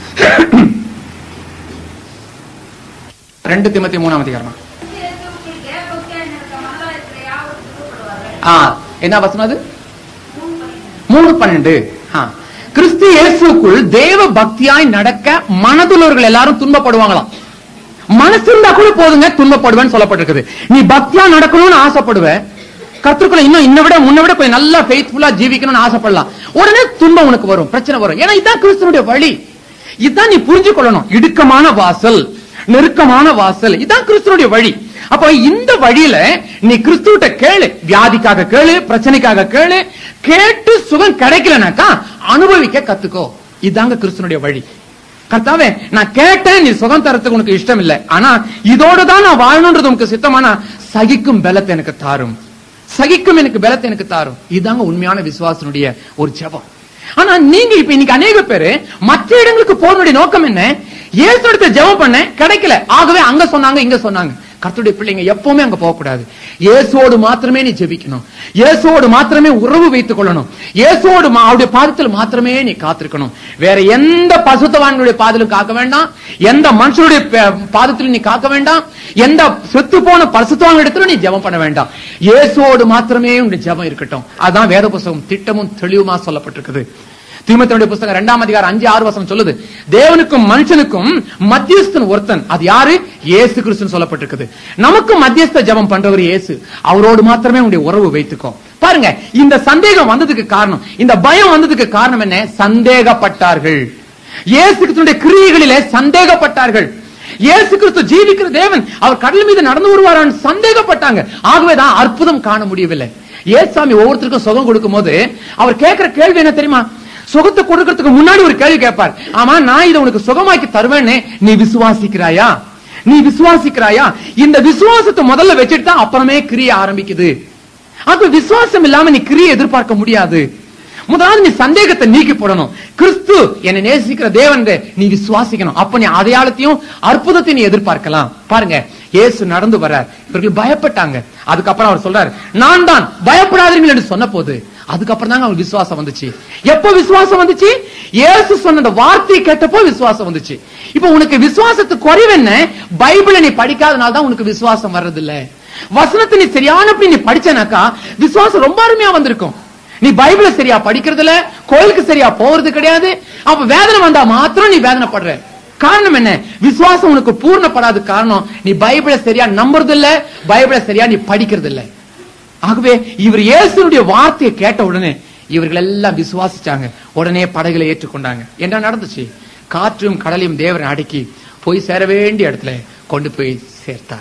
Speaker 1: ரெண்டு திமத்தி மூணாம் அதிகாரமா
Speaker 2: இயேசுவுக்குள் தேவபக்தியாய் நடக்க மனதாயிருக்கிற யாவரும் திருப்பப்படுவார்கள்.
Speaker 1: ஆ என்ன வசனம் அது
Speaker 2: மூணு பன்னிரண்டு.
Speaker 1: மூணு பன்னெண்டு ஆ. கிறிஸ்து இயேசுக்குள் தேவ பக்தியாய் நடக்க மனதுள்ளவர்கள் எல்லாரும் துன்பப்படுவாங்களாம் மனசு இருந்தா கூட போதுங்க துன்பப்படுவேன்னு சொல்லப்பட்டிருக்குது நீ பக்தியா நடக்கணும்னு ஆசைப்படுவ கத்துக்குள்ள இன்னும் இன்னை விட முன்ன விட கொஞ்சம் நல்லா ஃபெய்த்ஃபுல்லா ஜீவிக்கணும்னு ஆசைப்படலாம் உடனே துன்பம் உனக்கு வரும் பிரச்சனை வரும் ஏன்னா இதான் கிறிஸ்துனுடைய வழி இதான் நீ புரிஞ்சு கொள்ளணும் இடுக்கமான வாசல் நெருக்கமான வாசல் இதான் கிறிஸ்துனுடைய வழி அப்ப இந்த வழியில நீ கிறிஸ்துவிட்ட கேளு வியாதிக்காக கேளு பிரச்சனைக்காக கேளு கேட்டு சுகம் கிடைக்கலனாக்கா அனுபவிக்க கத்துக்கோ இதாங்க கிறிஸ்துனுடைய வழி கர்த்தாவே நான் கேட்டேன் நீ சுகம் தரத்துக்கு உனக்கு இஷ்டம் இல்லை ஆனா இதோட தான் நான் வாழணும்ன்றது உனக்கு சித்தமானா சகிக்கும் பலத்தை எனக்கு தாரும் சகிக்கும் எனக்கு பலத்தை எனக்கு தாரும் இதாங்க உண்மையான விசுவாசனுடைய ஒரு ஜெபம் ஆனா நீங்க இப்ப இன்னைக்கு அநேக பேரு மற்ற இடங்களுக்கு போறதுடைய நோக்கம் என்ன இயேசு இடத்துல ஜெபம் பண்ண கிடைக்கல ஆகவே அங்க சொன்னாங்க இங்க சொன்னாங்க கர்த்தருடைய பிள்ளைங்க எப்பவுமே அங்க போக கூடாது இயேசுவோடு மாத்திரமே நீ ஜெபிக்கணும் இயேசுவோடு மாத்திரமே உறவு வைத்துக் கொள்ளணும் இயேசுவோடு மா- அவருடைய பாதத்தில் மாத்திரமே நீ காத்திருக்கணும் வேற எந்த பசுத்தவான்களுடைய பாதலும் காக்க வேண்டாம் எந்த மனுஷனுடைய பே- பாதத்திலும் நீ காக்க வேண்டாம் எந்த செத்து போன பரிசுத்தவான் இடத்துல நீ ஜெபம் பண்ண வேண்டாம் இயேசுவோடு மாத்திரமே உன்னுடைய ஜெபம் இருக்கட்டும் அதான் வேத புஸ்தகம் திட்டமும் தெளிவுமா சொல்லப்பட்டிருக்குது தீமத்தனுடைய புஸ்தகம் இரண்டாம் அதிகாரம் அஞ்சு ஆறு வசனம் சொல்லுது தேவனுக்கும் மனுஷனுக்கும் மத்தியஸ்தன் ஒருத்தன் அது யாரு இயேசு கிறிஸ்துன்னு சொல்லப்பட்டிருக்குது நமக்கு மத்தியஸ்த ஜெபம் பண்றவர் இயேசு அவரோடு மாத்திரமே உங்களுடைய உறவு வைத்துக்கோ பாருங்க இந்த சந்தேகம் வந்ததுக்கு காரணம் இந்த பயம் வந்ததுக்கு காரணம் என்ன சந்தேகப்பட்டார்கள் இயேசு கிறிஸ்துடைய கிரியைகளிலே சந்தேகப்பட்டார்கள் இயேசு கிறிஸ்து ஜீவிக்கிற தேவன் அவர் கடல் மீது நடந்து வருவாரான்னு சந்தேகப்பட்டாங்க ஆகவேதான் அற்புதம் காண முடியவில்லை ஏசாமி ஒவ்வொருத்தருக்கும் சுகம் கொடுக்கும் போது அவர் கேட்கிற கேள்வி என்ன தெரியுமா சுகத்தை கொடுக்கறதுக்கு முன்னாடி ஒரு கேள்வி கேட்பார் ஆமா நான் இதை உனக்கு சுகமாக்கி தருவேன்னு நீ விசுவாசிக்கிறாயா நீ விசுவாசிக்கிறாயா இந்த விசுவாசத்தை முதல்ல வச்சுட்டு தான் அப்புறமே கிரிய ஆரம்பிக்குது அப்ப விசுவாசம் இல்லாம நீ கிரியை எதிர்பார்க்க முடியாது முதலாவது நீ சந்தேகத்தை நீக்கி போடணும் கிறிஸ்து என்னை நேசிக்கிற தேவன் நீ விசுவாசிக்கணும் அப்ப நீ அடையாளத்தையும் அற்புதத்தையும் நீ எதிர்பார்க்கலாம் பாருங்க இயேசு நடந்து வர்றார் இவர்கள் பயப்பட்டாங்க அதுக்கப்புறம் அவர் சொல்றாரு நான் தான் பயப்படாதீர்கள் என்று சொன்ன போது அதுக்கப்புறம் தாங்க அவங்களுக்கு விசுவாசம் வந்துச்சு எப்போ விசுவாசம் வந்துச்சு இயேசு சொன்ன அந்த வார்த்தையை கேட்டப்போ விசுவாசம் வந்துச்சு இப்போ உனக்கு விசுவாசத்து குறைவு என்ன பைபிளை நீ படிக்காதனால தான் உனக்கு விசுவாசம் வர்றது இல்ல வசனத்தை நீ சரியானபடி நீ படிச்சனாக்கா விசுவாசம் ரொம்ப அருமையா வந்திருக்கும் நீ பைபிளை சரியா படிக்கிறது இல்ல கோயிலுக்கு சரியா போறது கிடையாது அப்ப வேதனை வந்தா மாத்திரம் நீ வேதனைப்படுற காரணம் என்ன விசுவாசம் உனக்கு பூர்ணப்படாத காரணம் நீ பைபிளை சரியா நம்புறது இல்ல பைபிளை சரியா நீ படிக்கிறது இல்ல ஆகவே இவர் இயேசுனுடைய வார்த்தையை கேட்ட உடனே இவர்கள் எல்லாம் விசுவாசிச்சாங்க உடனே படகுல ஏற்றுக்கொண்டாங்க என்ன நடந்துச்சு காற்றும் கடலையும் தேவரை அடக்கி போய் சேர வேண்டிய இடத்துல கொண்டு போய் சேர்த்தார்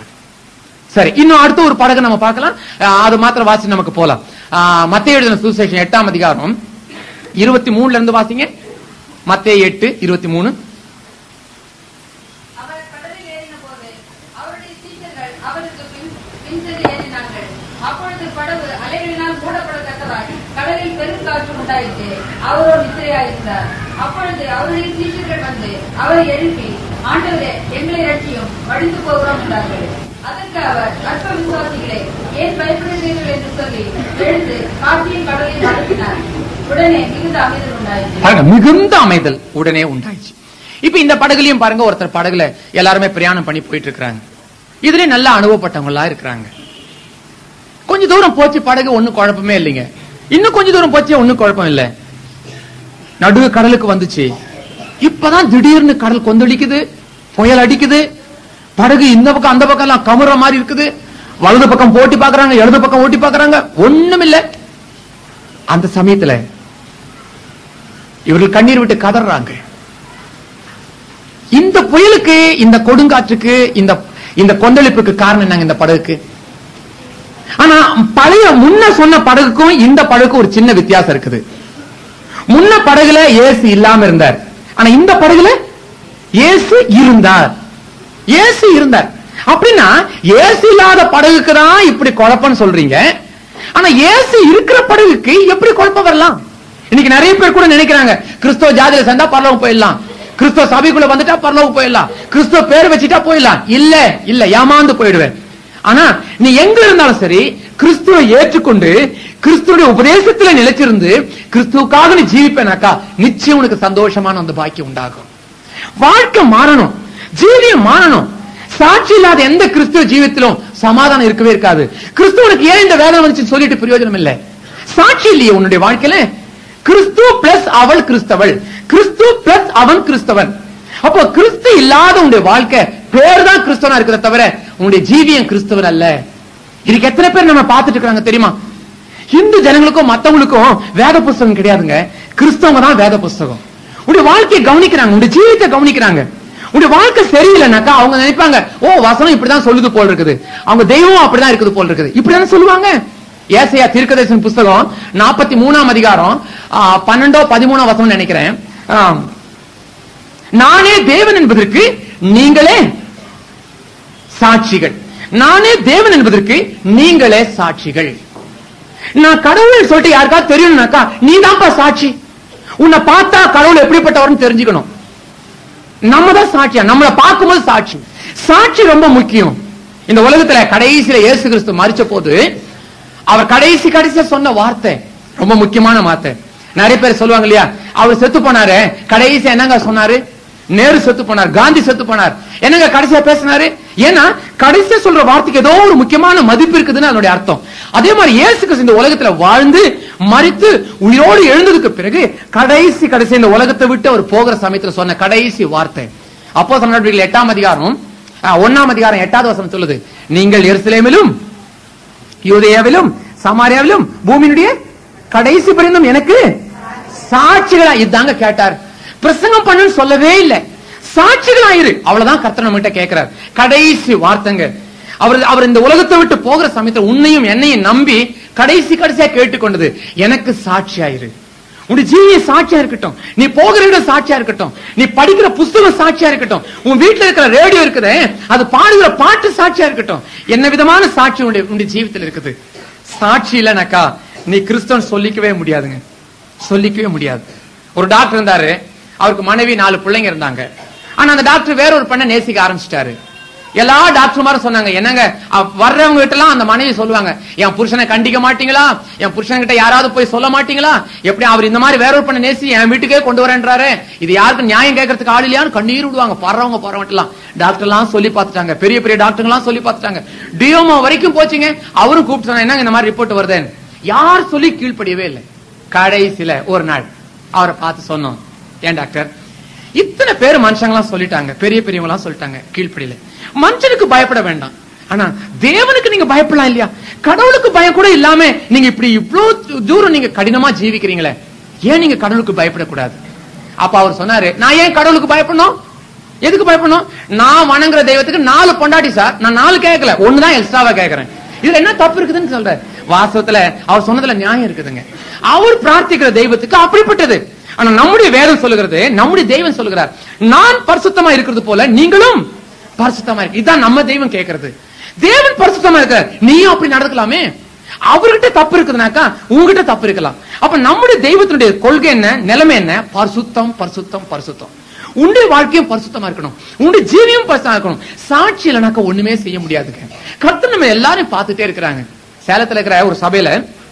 Speaker 1: சரி இன்னும் அடுத்த ஒரு படகு நம்ம பார்க்கலாம் அஹ் அது மாத்திரம் வாசி நமக்கு போலாம் மத்திய எழுதின சுசேஷன் எட்டாம் அதிகாரம் இருபத்தி மூணுல இருந்து வாசிங்க மத்திய எட்டு இருபத்தி மூணு
Speaker 2: அவர் கடலில் ஏறின போது அவருடைய சீடர்கள் அவருக்கு பின் பின்சென்று ஏறினார்கள் அப்பொழுது படகு அலைகளினால் மூடப்படத்தக்கதாய் கடலில் பெருங்காற்று உண்டாயிற்று அவரோ நித்திரையாயிருந்தார் அப்பொழுது அவருடைய சீஷர்கள் வந்து அவரை எழுப்பி ஆண்டவரே எங்களை ரட்சியும் வழிந்து போகிறோம் என்றார்கள் அதற்கு அவர் அற்ப விசுவாசிகளே ஏன் பயப்படுகிறீர்கள் என்று சொல்லி எழுந்து காற்றையும் கடலையும் அனுப்பினார் உடனே மிகுந்த அமைதல் உண்டாயிற்று
Speaker 1: பாருங்க மிகுந்த அமைதல் உடனே உண்டாயிடுச்சு இப்ப இந்த படகுலயும் பாருங்க ஒருத்தர் படகுல எல்லாருமே பிரயாணம் பண்ணி போயிட்டு இருக்காங்க இதுலயும் நல்லா அனுபவப்பட்டவங்களா இருக்கிறாங்க கொஞ்ச தூரம் போச்சு படகு ஒண்ணும் குழப்பமே இல்லைங்க இன்னும் கொஞ்ச தூரம் போச்சு ஒண்ணும் குழப்பம் இல்ல நடு கடலுக்கு வந்துச்சு இப்பதான் திடீர்னு கடல் கொந்தளிக்குது புயல் அடிக்குது படகு இந்த பக்கம் அந்த பக்கம் எல்லாம் கமுற மாதிரி இருக்குது வலது பக்கம் போட்டி பாக்குறாங்க இடது பக்கம் ஓட்டி பாக்குறாங்க ஒண்ணும் இல்ல அந்த சமயத்துல இவர்கள் கண்ணீர் விட்டு கதறாங்க இந்த புயலுக்கு இந்த கொடுங்காற்றுக்கு இந்த இந்த கொந்தளிப்புக்கு காரணம் என்னங்க இந்த படகுக்கு ஆனா பழைய முன்ன சொன்ன படகுக்கும் இந்த படகுக்கும் ஒரு சின்ன வித்தியாசம் இருக்குது முன்ன படகுல ஏசு இல்லாம இருந்தார் ஆனா இந்த படகுல இயேசு இருந்தார் இயேசு இருந்தார் அப்படின்னா இயேசு இல்லாத படகுக்கு தான் இப்படி குழப்பம்னு சொல்றீங்க ஆனா இயேசு இருக்கிற படகுக்கு எப்படி குழப்பம் வரலாம் இன்னைக்கு நிறைய பேர் கூட நினைக்கிறாங்க கிறிஸ்தவ ஜாதியில சேர்ந்தா பரலோகம் போயிடலாம் கிறிஸ்தவ சபைக்குள்ள வந்துட்டா பரலோகம் போயிடலாம் கிறிஸ்தவ பேர் வச்சுட்டா போயிடலாம் இல்ல இல்ல ஏமாந்து போயிடுவேன் ஆனா நீ எங்க இருந்தாலும் சரி கிறிஸ்துவை ஏற்றுக்கொண்டு கிறிஸ்துவோட உபதேசத்துல நிலைச்சிருந்து கிறிஸ்துவுக்காக நீ ஜீவிப்பேனாக்கா நிச்சயம் உனக்கு சந்தோஷமான அந்த பாக்கியம் உண்டாகும் வாழ்க்கை மாறணும் ஜீவியம் மாறணும் சாட்சி இல்லாத எந்த கிறிஸ்துவ ஜீவித்திலும் சமாதானம் இருக்கவே இருக்காது கிறிஸ்துவனுக்கு ஏன் இந்த வேதனை வந்துச்சுன்னு சொல்லிட்டு பிரயோஜனம் இல்ல சாட்சி இல்லையே உன்னுடைய வாழ்க்கையில கிறிஸ்து பிளஸ் அவள் கிறிஸ்தவள் கிறிஸ்து பிளஸ் அவன் கிறிஸ்தவன் அப்போ கிறிஸ்து இல்லாத உன்னுடைய வாழ்க்கை பேர் தான் கிறிஸ்தவனா இருக்கிறத தவிர உன்னுடைய ஜீவியம் கிறிஸ்தவன் அல்ல இதுக்கு எத்தனை பேர் நம்ம பார்த்துட்டு இருக்காங்க தெரியுமா இந்து ஜனங்களுக்கும் மத்தவங்களுக்கும் வேத புஸ்தகம் கிடையாதுங்க கிறிஸ்தவங்க தான் வேத புஸ்தகம் உடைய வாழ்க்கையை கவனிக்கிறாங்க உடைய ஜீவியத்தை கவனிக்கிறாங்க உடைய வாழ்க்கை சரியில்லைனாக்கா அவங்க நினைப்பாங்க ஓ வசனம் இப்படிதான் சொல்லுது போல் இருக்குது அவங்க தெய்வம் அப்படிதான் இருக்குது போல் இருக்குது இப்படிதானே சொல்லுவாங்க ஏசையா தீர்க்கதரிசன புஸ்தகம் நாற்பத்தி மூணாம் அதிகாரம் ஆ, பன்னெண்டோ பதிமூணோ வசனம் நினைக்கிறேன் ஆம். நானே தேவன் என்பதற்கு நீங்களே சாட்சிகள் நானே தேவன் என்பதற்கு நீங்களே சாட்சிகள் நான் கடவுள் சொல்லிட்டு யாருக்காவது தெரியணும்னாக்கா நீ தான்ப்பா சாட்சி உன்னை பார்த்தா கடவுள் எப்படிப்பட்டவர்னு தெரிஞ்சுக்கணும் நம்ம தான் சாட்சியா நம்மளை பார்க்கும்போது சாட்சி சாட்சி ரொம்ப முக்கியம் இந்த உலகத்துல கடைசியில இயேசு கிறிஸ்து மறிச்ச போது அவர் கடைசி கடைசியா சொன்ன வார்த்தை ரொம்ப முக்கியமான வார்த்தை நிறைய பேர் சொல்லுவாங்க இல்லையா அவர் செத்து போனாரு கடைசியா என்னங்க சொன்னாரு நேரு செத்து போனார் காந்தி செத்து போனார் என்னங்க கடைசியா பேசினாரு ஏன்னா கடைசியா சொல்ற வார்த்தைக்கு ஏதோ ஒரு முக்கியமான மதிப்பு இருக்குதுன்னு அதனுடைய அர்த்தம் அதே மாதிரி இயேசு கிறிஸ்து இந்த உலகத்துல வாழ்ந்து மறித்து உயிரோடு எழுந்ததுக்கு பிறகு கடைசி கடைசி இந்த உலகத்தை விட்டு அவர் போகிற சமயத்துல சொன்ன கடைசி வார்த்தை அப்போ நடவடிக்கைகள் எட்டாம் அதிகாரம் ஆ, ஒண்ணாம் அதிகாரம் எட்டாவது வசனம் சொல்லுது நீங்கள் எருசலேமிலும் யூதேயாவிலும் சமாரியாவிலும் பூமியினுடைய கடைசி பரிந்தும் எனக்கு சாட்சிகளா இதாங்க கேட்டார் பிரசங்கம் பண்ணுன்னு சொல்லவே இல்லை சாட்சிகளாயிரு அவ்வளவுதான் கர்த்தர் நம்ம கிட்ட கேட்கிறார் கடைசி வார்த்தைங்க அவர் அவர் இந்த உலகத்தை விட்டு போகிற சமயத்துல உன்னையும் என்னையும் நம்பி கடைசி கடைசியா கேட்டுக்கொண்டது எனக்கு சாட்சியாயிரு உன் ஜீவிய சாட்சியா இருக்கட்டும் நீ போகிற இடம் சாட்சியா இருக்கட்டும் நீ படிக்கிற புஸ்தகம் சாட்சியா இருக்கட்டும் உன் வீட்டுல இருக்கிற ரேடியோ இருக்குதே அது பாடுகிற பாட்டு சாட்சியா இருக்கட்டும் என்ன விதமான சாட்சி உன்னுடைய உன்னுடைய ஜீவிதத்தில் இருக்குது சாட்சி இல்லைனாக்கா நீ கிறிஸ்தவன் சொல்லிக்கவே முடியாதுங்க சொல்லிக்கவே முடியாது ஒரு டாக்டர் இருந்தாரு அவருக்கு மனைவி நாலு பிள்ளைங்க இருந்தாங்க ஆனா அந்த டாக்டர் வேற ஒரு பெண்ணை நேசிக்க ஆரம்பிச்சிட்டாரு எல்லா டாக்டர்மாரும் சொன்னாங்க என்னங்க அவ- வர்றவங்க கிட்ட எல்லாம் அந்த மனைவி சொல்லுவாங்க என் புருஷனை கண்டிக்க மாட்டீங்களா என் புருஷன் கிட்ட யாராவது போய் சொல்ல மாட்டீங்களா எப்படி அவர் இந்த மாதிரி வேற ஒரு பண்ண நேசி என் வீட்டுக்கே கொண்டு வரேன்றாரு இது யாருக்கும் நியாயம் கேட்கறதுக்கு ஆள் இல்லையான்னு கண்ணீர் விடுவாங்க பறவங்க பறவட்டலாம் டாக்டர் எல்லாம் சொல்லி பார்த்துட்டாங்க பெரிய பெரிய டாக்டர் எல்லாம் சொல்லி பார்த்துட்டாங்க டியோமோ வரைக்கும் போச்சுங்க அவரும் கூப்பிட்டு சொன்னாங்க, என்னங்க இந்த மாதிரி ரிப்போர்ட் வருதுன்னு யார் சொல்லி கீழ்ப்படியவே இல்லை கடைசியில ஒரு நாள் அவரை பார்த்து சொன்னோம் ஏன் டாக்டர் இத்தனை பேர் மனுஷங்களாம் சொல்லிட்டாங்க பெரிய பெரியவங்களாம் சொல்லிட்டாங்க கீழ்ப்படியில மனுஷனுக்கு பயப்பட வேண்டாம் ஆனா தேவனுக்கு நீங்க பயப்படலாம் இல்லையா கடவுளுக்கு பயம் கூட இல்லாம நீங்க இப்படி இவ்வளவு தூரம் நீங்க கடினமா ஜீவிக்கிறீங்களே ஏன் நீங்க கடவுளுக்கு பயப்படக்கூடாது அப்ப அவர் சொன்னாரு நான் ஏன் கடவுளுக்கு பயப்படணும் எதுக்கு பயப்படணும் நான் வணங்குற தெய்வத்துக்கு நாலு பொண்டாட்டி சார் நான் நாலு கேட்கல ஒண்ணுதான் எக்ஸ்ட்ராவா கேட்கறேன் இதுல என்ன தப்பு இருக்குதுன்னு சொல்றாரு வாஸ்தவத்துல அவர் சொன்னதுல நியாயம் இருக்குதுங்க அவர் பிரார்த்திக்கிற தெய்வத்துக்கு அப்படிப்பட்டது ஆனா நம்முடைய வேதம் சொல்லுகிறது நம்முடைய தெய்வம் சொல்லுகிறார் நான் பரிசுத்தமா இருக்கிறது போல நீங்களும் பரிசுத்தமா இருக்கு இதான் நம்ம தெய்வம் கேட்கறது தேவன் பரிசுத்தமா இருக்கார் நீயும் அப்படி நடக்கலாமே அவர்கிட்ட தப்பு இருக்குதுனாக்கா உங்ககிட்ட தப்பு இருக்கலாம் அப்ப நம்முடைய தெய்வத்தினுடைய கொள்கை என்ன நிலைமை என்ன பரிசுத்தம் பரிசுத்தம் பரிசுத்தம் உன்னுடைய வாழ்க்கையும் பரிசுத்தமா இருக்கணும் உன்னுடைய ஜீவியம் பரிசுத்தமா இருக்கணும் சாட்சி இல்லைனாக்கா ஒண்ணுமே செய்ய முடியாதுங்க கர்த்தர் நம்ம எல்லாரும் பார்த்துட்டே இருக்கிறாங்க சேலத்துல இருக்கிற ஒரு சபையில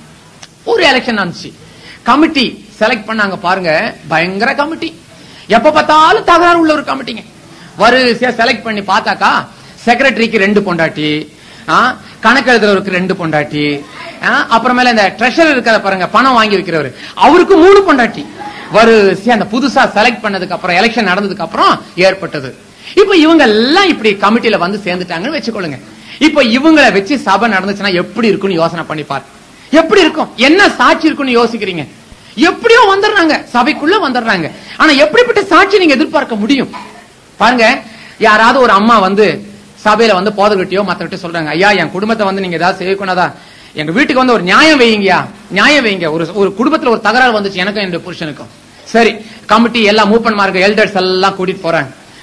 Speaker 1: ஒரு எலெக்ஷன் நடந்துச்சு கமிட்டி செலக்ட் பண்ணாங்க பாருங்க பயங்கர கமிட்டி எப்ப பார்த்தாலும் தகராறு உள்ள ஒரு கமிட்டிங்க வரிசையா செலக்ட் பண்ணி பார்த்தாக்கா செக்ரட்டரிக்கு ரெண்டு பொண்டாட்டி ஆ, கணக்கு எழுதுறவருக்கு ரெண்டு பொண்டாட்டி ஆ, அப்புறமேல இந்த ட்ரெஷர் இருக்கிற பாருங்க பணம் வாங்கி வைக்கிறவர் அவருக்கு மூணு பொண்டாட்டி வரிசையா அந்த புதுசா செலக்ட் பண்ணதுக்கு அப்புறம் எலெக்ஷன் நடந்ததுக்கு அப்புறம் ஏற்பட்டது இப்ப இவங்க எல்லாம் இப்படி கமிட்டில வந்து சேர்ந்துட்டாங்கன்னு வச்சுக்கொள்ளுங்க இப்ப இவங்களை வச்சு சபை நடந்துச்சுன்னா எப்படி இருக்கும்னு யோசனை பண்ணி பாரு எப்படி இருக்கும் என்ன சாட்சி இருக்கும்னு யோசிக்கிறீங்க எப்படியோ வந்துடுறாங்க சபைக்குள்ள வந்துடுறாங்க ஆனா எப்படிப்பட்ட சாட்சி நீங்க எதிர்பார்க்க முடியும் பாருங்க யாராவது ஒரு அம்மா வந்து சபையில வந்து போதர்கிட்டயோ மத்தவர்கிட்ட சொல்றாங்க ஐயா என் குடும்பத்தை வந்து நீங்க ஏதாவது செய்யக்கூடாதா எங்க வீட்டுக்கு வந்து ஒரு நியாயம் வைங்கயா நியாயம் வைங்க ஒரு ஒரு குடும்பத்துல ஒரு தகராறு வந்துச்சு எனக்கும் என்னுடைய புருஷனுக்கும் சரி கமிட்டி எல்லாம் மூப்பன்மார்க்க எல்டர்ஸ் எல்லாம் கூட்டிட்டு போறாங்க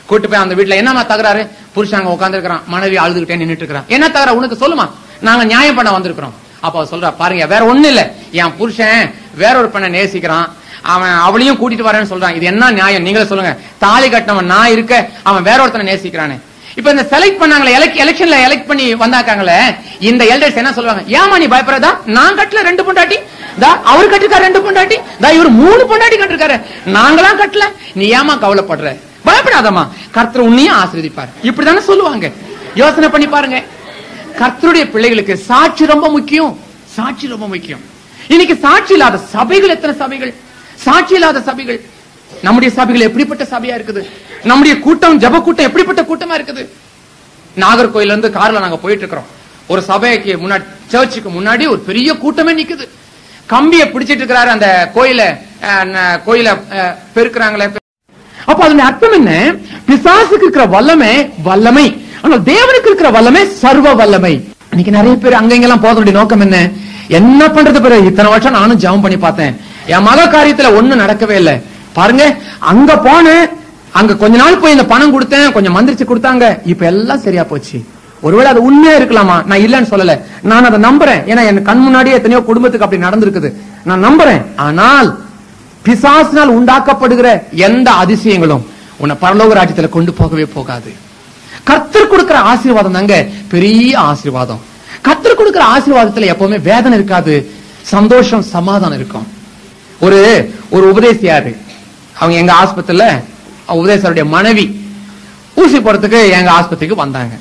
Speaker 1: கூட்டு போய் அந்த வீட்டுல என்னமா தகராறு புருஷன் அங்க உட்காந்துருக்கான் மனைவி அழுதுகிட்டே நின்னுட்டு இருக்கிறான் என்ன தகராறு உனக்கு சொல்லுமா நாங்க நியாயம் பண்ண வந்திருக்கிறோம் அப்ப அவ சொல்றா பாருங்க வேற ஒண்ணு இல்ல என் புருஷன் வேற ஒரு பெண்ணை நேசிக்கிறான் அவன் அவளையும் கூட்டிட்டு வரேன்னு சொல்றான் இது என்ன நியாயம் நீங்களே சொல்லுங்க தாலி கட்டினவன் நான் இருக்க அவன் வேற ஒருத்தனை நேசிக்கிறானே இப்ப இந்த செலக்ட் பண்ணாங்களே எலெக்ஷன்ல எலெக்ட் பண்ணி வந்தாக்காங்களே இந்த எல்டர்ஸ் என்ன சொல்லுவாங்க ஏமா நீ பயப்படுறதா நான் கட்டல ரெண்டு பொண்டாட்டி தா அவர் கட்டிருக்காரு ரெண்டு பொண்டாட்டி தா இவர் மூணு பொண்டாட்டி கட்டிருக்காரு நாங்களாம் கட்டல நீ ஏமா கவலைப்படுற பயப்படாதம்மா கர்த்தர் உன்னையும் ஆசீர்வதிப்பார் இப்படிதானே சொல்லுவாங்க யோசனை பண்ணி பாருங்க கர்த்தருடைய பிள்ளைகளுக்கு சாட்சி ரொம்ப முக்கியம் சாட்சி ரொம்ப முக்கியம் இன்னைக்கு சாட்சி இல்லாத சபைகள் எத்தனை சபைகள் சாட்சி இல்லாத சபைகள் நம்முடைய சபைகள் எப்படிப்பட்ட சபையா இருக்குது நம்முடைய கூட்டம் ஜப கூட்டம் எப்படிப்பட்ட கூட்டமா இருக்குது நாகர்கோயில்ல இருந்து கார்ல நாங்க போயிட்டு இருக்கிறோம் ஒரு சபைக்கு முன்னாடி சர்ச்சுக்கு முன்னாடி ஒரு பெரிய கூட்டமே நிக்குது கம்பியை பிடிச்சிட்டு இருக்கிறாரு அந்த கோயில அஹ், ந- கோயில அஹ், பெருக்குறாங்களே அப்ப அதனுடைய அர்த்தம் என்ன பிசாசுக்கு இருக்கிற வல்லமை வல்லமை ஆனால் தேவனுக்கு இருக்கிற வல்லமை சர்வ வல்லமை இன்னைக்கு நிறைய பேர் அங்க இங்கெல்லாம் போக வேண்டிய நோக்கம் என்ன என்ன பண்றது பிறகு இத்தனை வருஷம் நானும் ஜெபம் பண்ணி பார்த்தேன் என் மக காரியத்துல ஒண்ணும் நடக்கவே இல்லை பாருங்க அங்க போனேன் அங்க கொஞ்ச நாள் போய் இந்த பணம் கொடுத்தேன் கொஞ்சம் மந்திரிச்சு கொடுத்தாங்க இப்ப எல்லாம் சரியா போச்சு ஒருவேளை அது உண்மையா இருக்கலாமா நான் இல்லன்னு சொல்லல நான் அதை நம்புறேன் ஏன்னா என் கண் முன்னாடியே எத்தனையோ குடும்பத்துக்கு அப்படி நடந்திருக்குது நான் நம்புறேன் ஆனால் பிசாசினால் உண்டாக்கப்படுகிற எந்த அதிசயங்களும் உன்னை பரலோக ராஜ்யத்துல கொண்டு போகவே போகாது கர்த்தர் கொடுக்கிற ஆசீர்வாதம் தாங்க பெரிய ஆசீர்வாதம் கர்த்தர் கொடுக்கிற ஆசீர்வாதத்துல எப்பவுமே வேதனை இருக்காது சந்தோஷம் சமாதானம் இருக்கும் ஒரு ஒரு உபதேசியாரு அவங்க எங்க ஆஸ்பத்திரியில உபதேசருடைய மனைவி ஊசி போறதுக்கு எங்க ஆஸ்பத்திரிக்கு வந்தாங்க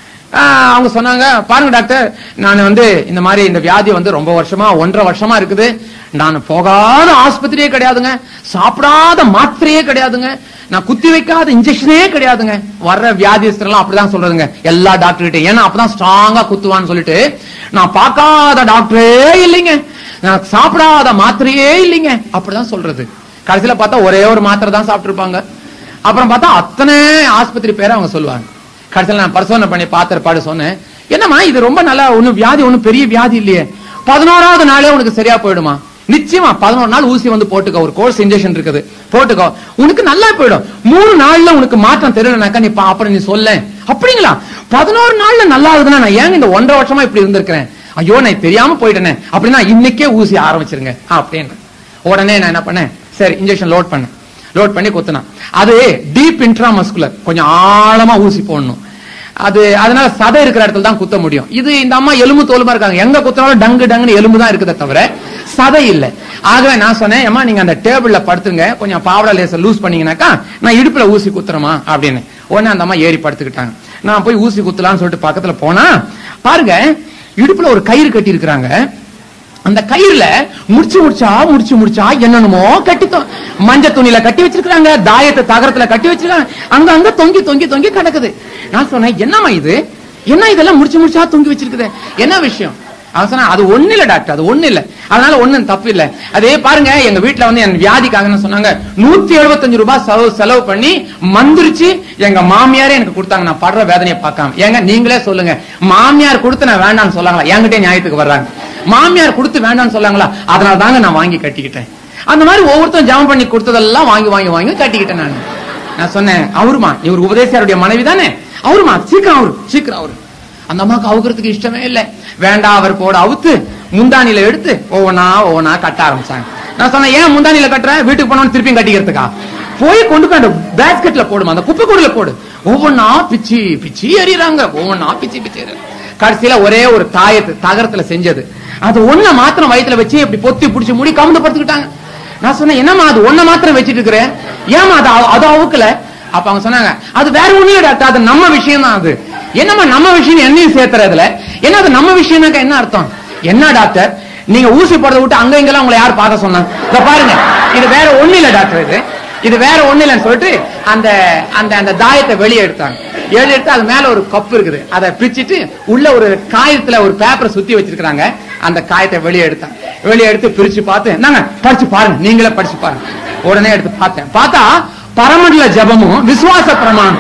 Speaker 1: ஆஹ் அவங்க சொன்னாங்க பாருங்க டாக்டர் நான் வந்து இந்த மாதிரி இந்த வியாதி வந்து ரொம்ப வருஷமா ஒன்றரை வருஷமா இருக்குது நான் போகாத ஆஸ்பத்திரியே கிடையாதுங்க சாப்பிடாத மாத்திரையே கிடையாதுங்க நான் குத்தி வைக்காத இன்ஜெக்ஷனே கிடையாதுங்க வர்ற வியாதிஸ்தர் எல்லாம் அப்படிதான் சொல்றதுங்க எல்லா டாக்டர் கிட்ட ஏன்னா அப்பதான் ஸ்ட்ராங்கா குத்துவான்னு சொல்லிட்டு நான் பார்க்காத டாக்டரே இல்லைங்க நான் சாப்பிடாத மாத்திரையே இல்லைங்க அப்படிதான் சொல்றது கடைசியில பார்த்தா ஒரே ஒரு மாத்திரை தான் சாப்பிட்டிருப்பாங்க அப்புறம் பார்த்தா அத்தனை ஆஸ்பத்திரி பேரை அவங்க சொல்லுவாங்க கடைசியில் நான் பரிசோதனை பண்ணி பார்த்திருப்பாடு சொன்னேன் என்னம்மா இது ரொம்ப நல்லா ஒண்ணும் வியாதி ஒண்ணும் பெரிய வியாதி இல்லையே பதினோராவது நாளே உனக்கு சரியா போயிடுமா நிச்சயமா பதினோரு நாள் ஊசி வந்து போட்டுக்கோ ஒரு கோர்ஸ் இன்ஜெக்ஷன் இருக்குது போட்டுக்கோ உனக்கு நல்லா போயிடும் மூணு நாள்ல உனக்கு மாற்றம் தெரியலனாக்கா நீ பா- அப்புறம் நீ சொல்ல அப்படிங்களா பதினோரு நாள்ல நல்லா ஆகுதுன்னா நான் ஏங்க இந்த ஒன்றரை வருஷமா இப்படி இருந்திருக்கிறேன் ஐயோ நான் தெரியாம போயிட்டேனே அப்படின்னா இன்னைக்கே ஊசி ஆரம்பிச்சிருங்க அப்படின்னு உடனே நான் என்ன பண்ணேன் சரி இன்ஜெக்ஷன் லோட் பண்ணேன் லோட் பண்ணி குத்துனான் அது டீப் இன்ட்ராமஸ்குலர் கொஞ்சம் ஆழமா ஊசி போடணும் அது அதனால சதை இருக்கிற இடத்துல தான் குத்த முடியும் இது இந்த அம்மா எலும்பு தோலுமா இருக்காங்க எங்க குத்தினாலும் டங்கு டங்குன்னு எலும்பு தான் இருக்குதே தவிர சதை இல்ல ஆகவே நான் சொன்னேன் அம்மா நீங்க அந்த டேபிள்ல படுத்துங்க கொஞ்சம் பாவடா லேசர் லூஸ் பண்ணீங்கன்னாக்கா நான் இடுப்புல ஊசி குத்துறமா அப்படின்னு உடனே அந்த அம்மா ஏறி படுத்துக்கிட்டாங்க நான் போய் ஊசி குத்தலாம்னு சொல்லிட்டு பக்கத்துல போனா பாருங்க இடுப்புல ஒரு கயிறு கட்டி இருக்கிறாங்க அந்த கயிறுல முடிச்சு முடிச்சா முடிச்சு முடிச்சா என்னென்னமோ கட்டி தொ- மஞ்ச துணியில கட்டி வச்சிருக்காங்க தாயத்தை தகரத்துல கட்டி வச்சிருக்காங்க அங்க அங்க தொங்கி தொங்கி தொங்கி கிடக்குது நான் சொன்னேன் என்னம்மா இது என்ன இதெல்லாம் முடிச்சு முடிச்சா தொங்கி வச்சிருக்குது என்ன விஷயம் அவன் சொன்னா அது ஒண்ணு இல்ல டாக்டர் அது ஒண்ணு இல்ல அதனால ஒண்ணும் தப்பு இல்ல அதே பாருங்க எங்க வீட்டுல வந்து என் வியாதிக்காக சொன்னாங்க நூத்தி எழுபத்தஞ்சு ரூபாய் செலவு செலவு பண்ணி மந்திரிச்சு எங்க மாமியாரே எனக்கு கொடுத்தாங்க நான் படுற வேதனையை பார்க்காம ஏங்க நீங்களே சொல்லுங்க மாமியார் கொடுத்து நான் வேண்டாம்னு சொல்லாங்களா என்கிட்ட நியாயத்துக்கு வர்றாங்க மாமியார் கொடுத்து வேண்டாம்னு சொல்லாங்களா அதனால தாங்க நான் வாங்கி கட்டிக்கிட்டேன் அந்த மாதிரி ஒவ்வொருத்தரும் ஜெபம் பண்ணி கொடுத்ததெல்லாம் வாங்கி வாங்கி வாங்கி கட்டிக்கிட்டேன் நான் நான் சொன்னேன் அவருமா இவர் உபதேசியாருடைய மனைவி தானே அவருமா சீக்கிரம் அவரு சீக்கிரம் அவரு அந்த அம்மாவுக்கு அவுக்கிறதுக்கு இஷ்டமே இல்லை வேண்டாம் அவர் போட அவுத்து முந்தானில எடுத்து ஒவ்வொன்னா ஒவ்வொன்னா கட்ட ஆரம்பிச்சாங்க நான் சொன்னேன் ஏன் முந்தானில கட்டுறேன் வீட்டுக்கு போனோம்னு திருப்பியும் கட்டிக்கிறதுக்கா போய் கொண்டு போய் அந்த பேஸ்கெட்ல போடுமா அந்த குப்பை கூடையில போடு ஒவ்வொன்னா பிச்சி பிச்சி எறிறாங்க ஒவ்வொன்னா பிச்சி பிச்சி எறிறாங்க கடைசியில ஒரே ஒரு தாயத்து தகரத்துல செஞ்சது அது ஒண்ண மாத்திரம் வயித்துல வச்சு இப்படி பொத்தி புடிச்சு முடி கவுந்து படுத்துக்கிட்டாங்க நான் சொன்னேன் என்னம்மா அது ஒண்ண மாத்திரம் வச்சிட்டு இருக்கிறேன் ஏமா அது அவ- அது அவுக்கல அப்ப அவங்க சொன்னாங்க அது வேற ஒண்ணும் இல்ல டாக்டர் அது நம்ம விஷயம் தான் அது என்னம்மா நம்ம விஷயம் என்னையும் சேர்த்துறதுல என்ன அது நம்ம விஷயம்னாக்கா என்ன அர்த்தம் என்ன டாக்டர் நீங்க ஊசி போடுறத விட்டு அங்க இங்கெல்லாம் உங்களை யார் பார்க்க சொன்னா இத பாருங்க இது வேற ஒண்ணு இல்ல டாக்டர் இது இது வேற ஒண்ணு இல்லைன்னு சொல்லிட்டு அந்த அந்த அந்த தாயத்தை வெளியே எடுத்தாங்க வெளியே எடுத்து அது மேல ஒரு கப் இருக்குது அதை பிரிச்சுட்டு உள்ள ஒரு காயத்துல ஒரு பேப்பரை சுத்தி வச்சிருக்காங்க அந்த காயத்தை வெளியே எடுத்தாங்க வெளியே எடுத்து பிரிச்சு பார்த்து நாங்க படிச்சு பாருங்க நீங்களே படிச்சு பாருங்க உடனே எடுத்து பார்த்தேன் பார்த்தா பரமண்டல ஜபமும் விசுவாச பிரமாணம்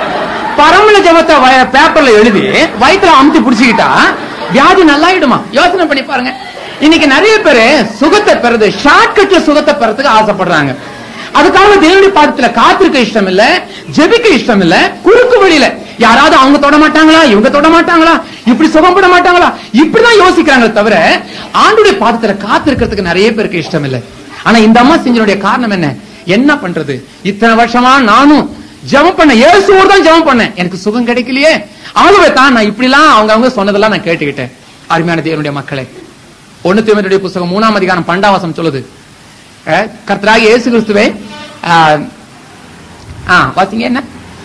Speaker 1: பரமல ஜபத்தை வய- பேப்பர்ல எழுதி வயித்துல அமுத்தி புடிச்சுக்கிட்டா வியாதி நல்லாயிடுமா யோசனை பண்ணி பாருங்க இன்னைக்கு நிறைய பேரு சுகத்தை பெறது ஷார்ட்கட்ல சுகத்தை பெறதுக்கு ஆசைப்படுறாங்க அதுக்காக தேவனுடைய பாதத்துல காத்திருக்க இஷ்டம் இல்ல ஜெபிக்க இஷ்டம் இல்ல குறுக்கு வழியில யாராவது அவங்க தொட மாட்டாங்களா இவங்க தொட மாட்டாங்களா இப்படி சுகப்பட மாட்டாங்களா இப்படிதான் யோசிக்கிறாங்களே தவிர ஆண்டுடைய பாதத்துல காத்திருக்கிறதுக்கு நிறைய பேருக்கு இஷ்டம் இல்ல ஆனா இந்த அம்மா செஞ்சனுடைய காரணம் என்ன என்ன பண்றது இத்தனை வருஷமா நானும் ஜெபம் பண்ண இயேசுவோடு தான் ஜெபம் பண்ணேன் எனக்கு சுகம் கிடைக்கலையே ஆகவே தான் நான் இப்படிலாம் அவங்க அவங்க சொன்னதெல்லாம் நான் கேட்டுக்கிட்டேன் அருமையான தேவனுடைய மக்களே ஒண்ணு தீமத்துடைய புஸ்தகம் மூணாம் அதிகாரம் பண்டாவாசம் சொல்லுது அஹ், கர்த்தராகிய இயேசு கிறிஸ்துவே ஆஹ், ஆ வாசிங்க என்ன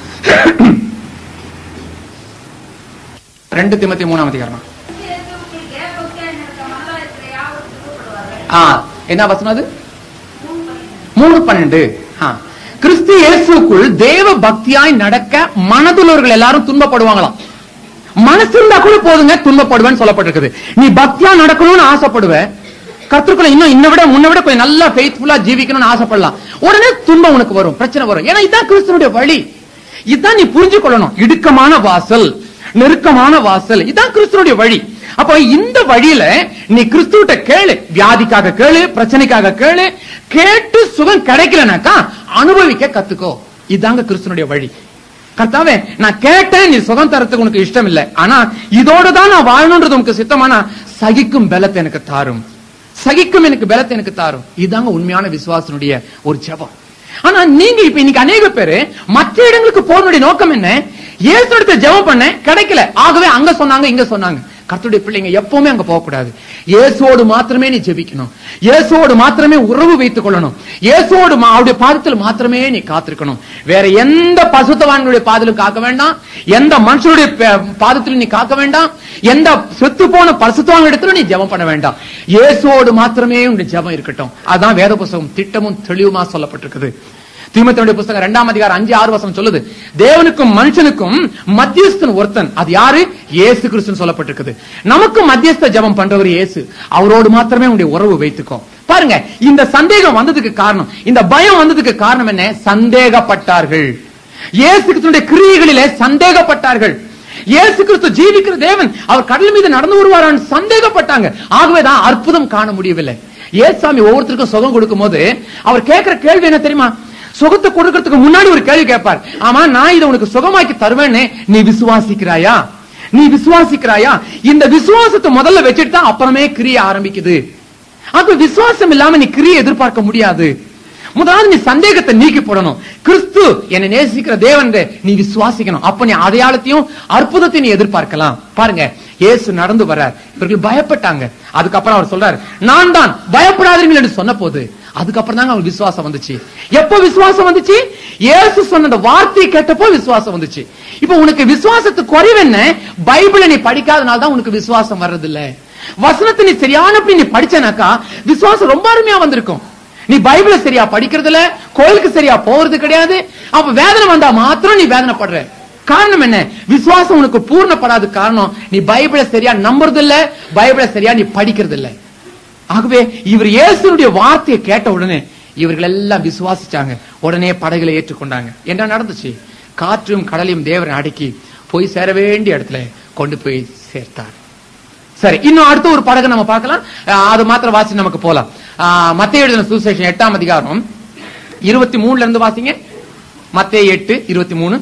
Speaker 1: ரெண்டு திமத்தி மூணாம் அதிகாரமா
Speaker 2: இயேசுவுக்குள் தேவபக்தியாய் நடக்க மனதாயிருக்கிற யாவரும் துன்பப்படுவார்கள்.
Speaker 1: ஆ என்ன வசனம் அது
Speaker 2: மூணு பன்னிரண்டு.
Speaker 1: மூணு பன்னெண்டு ஆ. கிறிஸ்து இயேசுக்குள் தேவ பக்தியாய் நடக்க மனதுள்ளவர்கள் எல்லாரும் துன்பப்படுவாங்களாம் மனசு இருந்தா கூட போதுங்க துன்பப்படுவேன்னு சொல்லப்பட்டிருக்குது நீ பக்தியா நடக்கணும்னு ஆசைப்படுவ கத்துக்குள்ள இன்னும் இன்னை விட முன்ன விட கொஞ்சம் நல்லா ஃபெய்த்ஃபுல்லா ஜீவிக்கணும்னு ஆசைப்படலாம் உடனே துன்பம் உனக்கு வரும் பிரச்சனை வரும் ஏன்னா இதான் கிறிஸ்துனுடைய வழி இதான் நீ புரிஞ்சு கொள்ளணும் இடுக்கமான வாசல் நெருக்கமான வாசல் இதான் கிறிஸ்துனுடைய வழி அப்ப இந்த வழியில நீ கிறிஸ்துவிட்ட கேளு வியாதிக்காக கேளு பிரச்சனைக்காக கேளு கேட்டு சுகம் கிடைக்கலனாக்கா அனுபவிக்க கத்துக்கோ இதாங்க கிறிஸ்துனுடைய வழி கர்த்தாவே நான் கேட்டேன் நீ சுகம் தரத்துக்கு உனக்கு இஷ்டம் இல்லை ஆனா இதோட தான் நான் வாழணும்ன்றது உனக்கு சித்தமானா சகிக்கும் பலத்தை எனக்கு தாரும் சகிக்கும் எனக்கு பலத்தை எனக்கு தாரும் இதாங்க உண்மையான விசுவாசனுடைய ஒரு ஜெபம் ஆனா நீங்க இப்ப இன்னைக்கு அநேக பேரு மற்ற இடங்களுக்கு போறனுடைய நோக்கம் என்ன இயேசு இடத்துல ஜெபம் பண்ண கிடைக்கல ஆகவே அங்க சொன்னாங்க இங்க சொன்னாங்க கர்த்தருடைய பிள்ளைங்க எப்பவுமே அங்க போக கூடாது இயேசுவோடு மாத்திரமே நீ ஜெபிக்கணும் இயேசுவோடு மாத்திரமே உறவு வைத்துக் கொள்ளணும் இயேசுவோடு மா- அவருடைய பாதத்தில் மாத்திரமே நீ காத்திருக்கணும் வேற எந்த பசுத்தவான்களுடைய பாதலும் காக்க வேண்டாம் எந்த மனுஷனுடைய பே- பாதத்திலும் நீ காக்க வேண்டாம் எந்த செத்து போன பரிசுத்தவான் இடத்துல நீ ஜெபம் பண்ண வேண்டாம் இயேசுவோடு மாத்திரமே உன்னுடைய ஜெபம் இருக்கட்டும் அதான் வேத புஸ்தகம் திட்டமும் தெளிவுமா சொல்லப்பட்டிருக்குது தீமத்தனுடைய புஸ்தகம் இரண்டாம் அதிகாரம் அஞ்சு ஆறு வசனம் சொல்லுது தேவனுக்கும் மனுஷனுக்கும் மத்தியஸ்தன் ஒருத்தன் அது யாரு இயேசு கிறிஸ்துன்னு சொல்லப்பட்டிருக்குது நமக்கு மத்தியஸ்த ஜெபம் பண்றவர் இயேசு அவரோடு மாத்திரமே உங்களுடைய உறவு வைத்துக்கோ பாருங்க இந்த சந்தேகம் வந்ததுக்கு காரணம் இந்த பயம் வந்ததுக்கு காரணம் என்ன சந்தேகப்பட்டார்கள் இயேசு கிறிஸ்துடைய கிரியைகளிலே சந்தேகப்பட்டார்கள் இயேசு கிறிஸ்து ஜீவிக்கிற தேவன் அவர் கடல் மீது நடந்து வருவாரான்னு சந்தேகப்பட்டாங்க ஆகவேதான் அற்புதம் காண முடியவில்லை ஏசாமி ஒவ்வொருத்தருக்கும் சுகம் கொடுக்கும் போது அவர் கேட்கிற கேள்வி என்ன தெரியுமா சுகத்தை கொடுக்கறதுக்கு முன்னாடி ஒரு கேள்வி கேட்பார் ஆமா நான் இதை உனக்கு சுகமாக்கி தருவேன்னு நீ விசுவாசிக்கிறாயா நீ விசுவாசிக்கிறாயா இந்த விசுவாசத்தை முதல்ல வச்சுட்டு தான் அப்புறமே கிரிய ஆரம்பிக்குது அப்ப விசுவாசம் இல்லாம நீ கிரியை எதிர்பார்க்க முடியாது முதலாவது நீ சந்தேகத்தை நீக்கி போடணும் கிறிஸ்து என்னை நேசிக்கிற தேவன் நீ விசுவாசிக்கணும் அப்ப நீ அடையாளத்தையும் அற்புதத்தையும் நீ எதிர்பார்க்கலாம் பாருங்க இயேசு நடந்து வர்றார் இவர்கள் பயப்பட்டாங்க அதுக்கப்புறம் அவர் சொல்றாரு நான் தான் பயப்படாதீர்கள் என்று சொன்ன போது அதுக்கப்புறம் தாங்க அவங்களுக்கு விசுவாசம் வந்துச்சு எப்போ விசுவாசம் வந்துச்சு இயேசு சொன்ன அந்த வார்த்தையை கேட்டப்போ விசுவாசம் வந்துச்சு இப்போ உனக்கு விசுவாசத்து குறைவு என்ன பைபிளை நீ படிக்காதனால தான் உனக்கு விசுவாசம் வர்றது இல்ல வசனத்தை நீ சரியானபடி நீ படிச்சனாக்கா விசுவாசம் ரொம்ப அருமையா வந்திருக்கும் நீ பைபிளை சரியா படிக்கிறது இல்ல கோயிலுக்கு சரியா போறது கிடையாது அப்ப வேதனை வந்தா மாத்திரம் நீ வேதனைப்படுற காரணம் என்ன விசுவாசம் உனக்கு பூர்ணப்படாத காரணம் நீ பைபிளை சரியா நம்புறது இல்ல பைபிளை சரியா நீ படிக்கிறது இல்ல ஆகவே இவர் இயேசுனுடைய வார்த்தையை கேட்ட உடனே இவர்கள் எல்லாம் விசுவாசிச்சாங்க உடனே படகுல ஏற்றுக்கொண்டாங்க என்ன நடந்துச்சு காற்றும் கடலையும் தேவரை அடக்கி போய் சேர வேண்டிய இடத்துல கொண்டு போய் சேர்த்தார் சரி இன்னும் அடுத்த ஒரு படகு நம்ம பார்க்கலாம் அஹ் அது மாத்திரம் வாசி நமக்கு போலாம் மத்திய எழுதின சுசேஷன் எட்டாம் அதிகாரம் இருபத்தி மூணுல இருந்து வாசிங்க மத்திய எட்டு இருபத்தி மூணு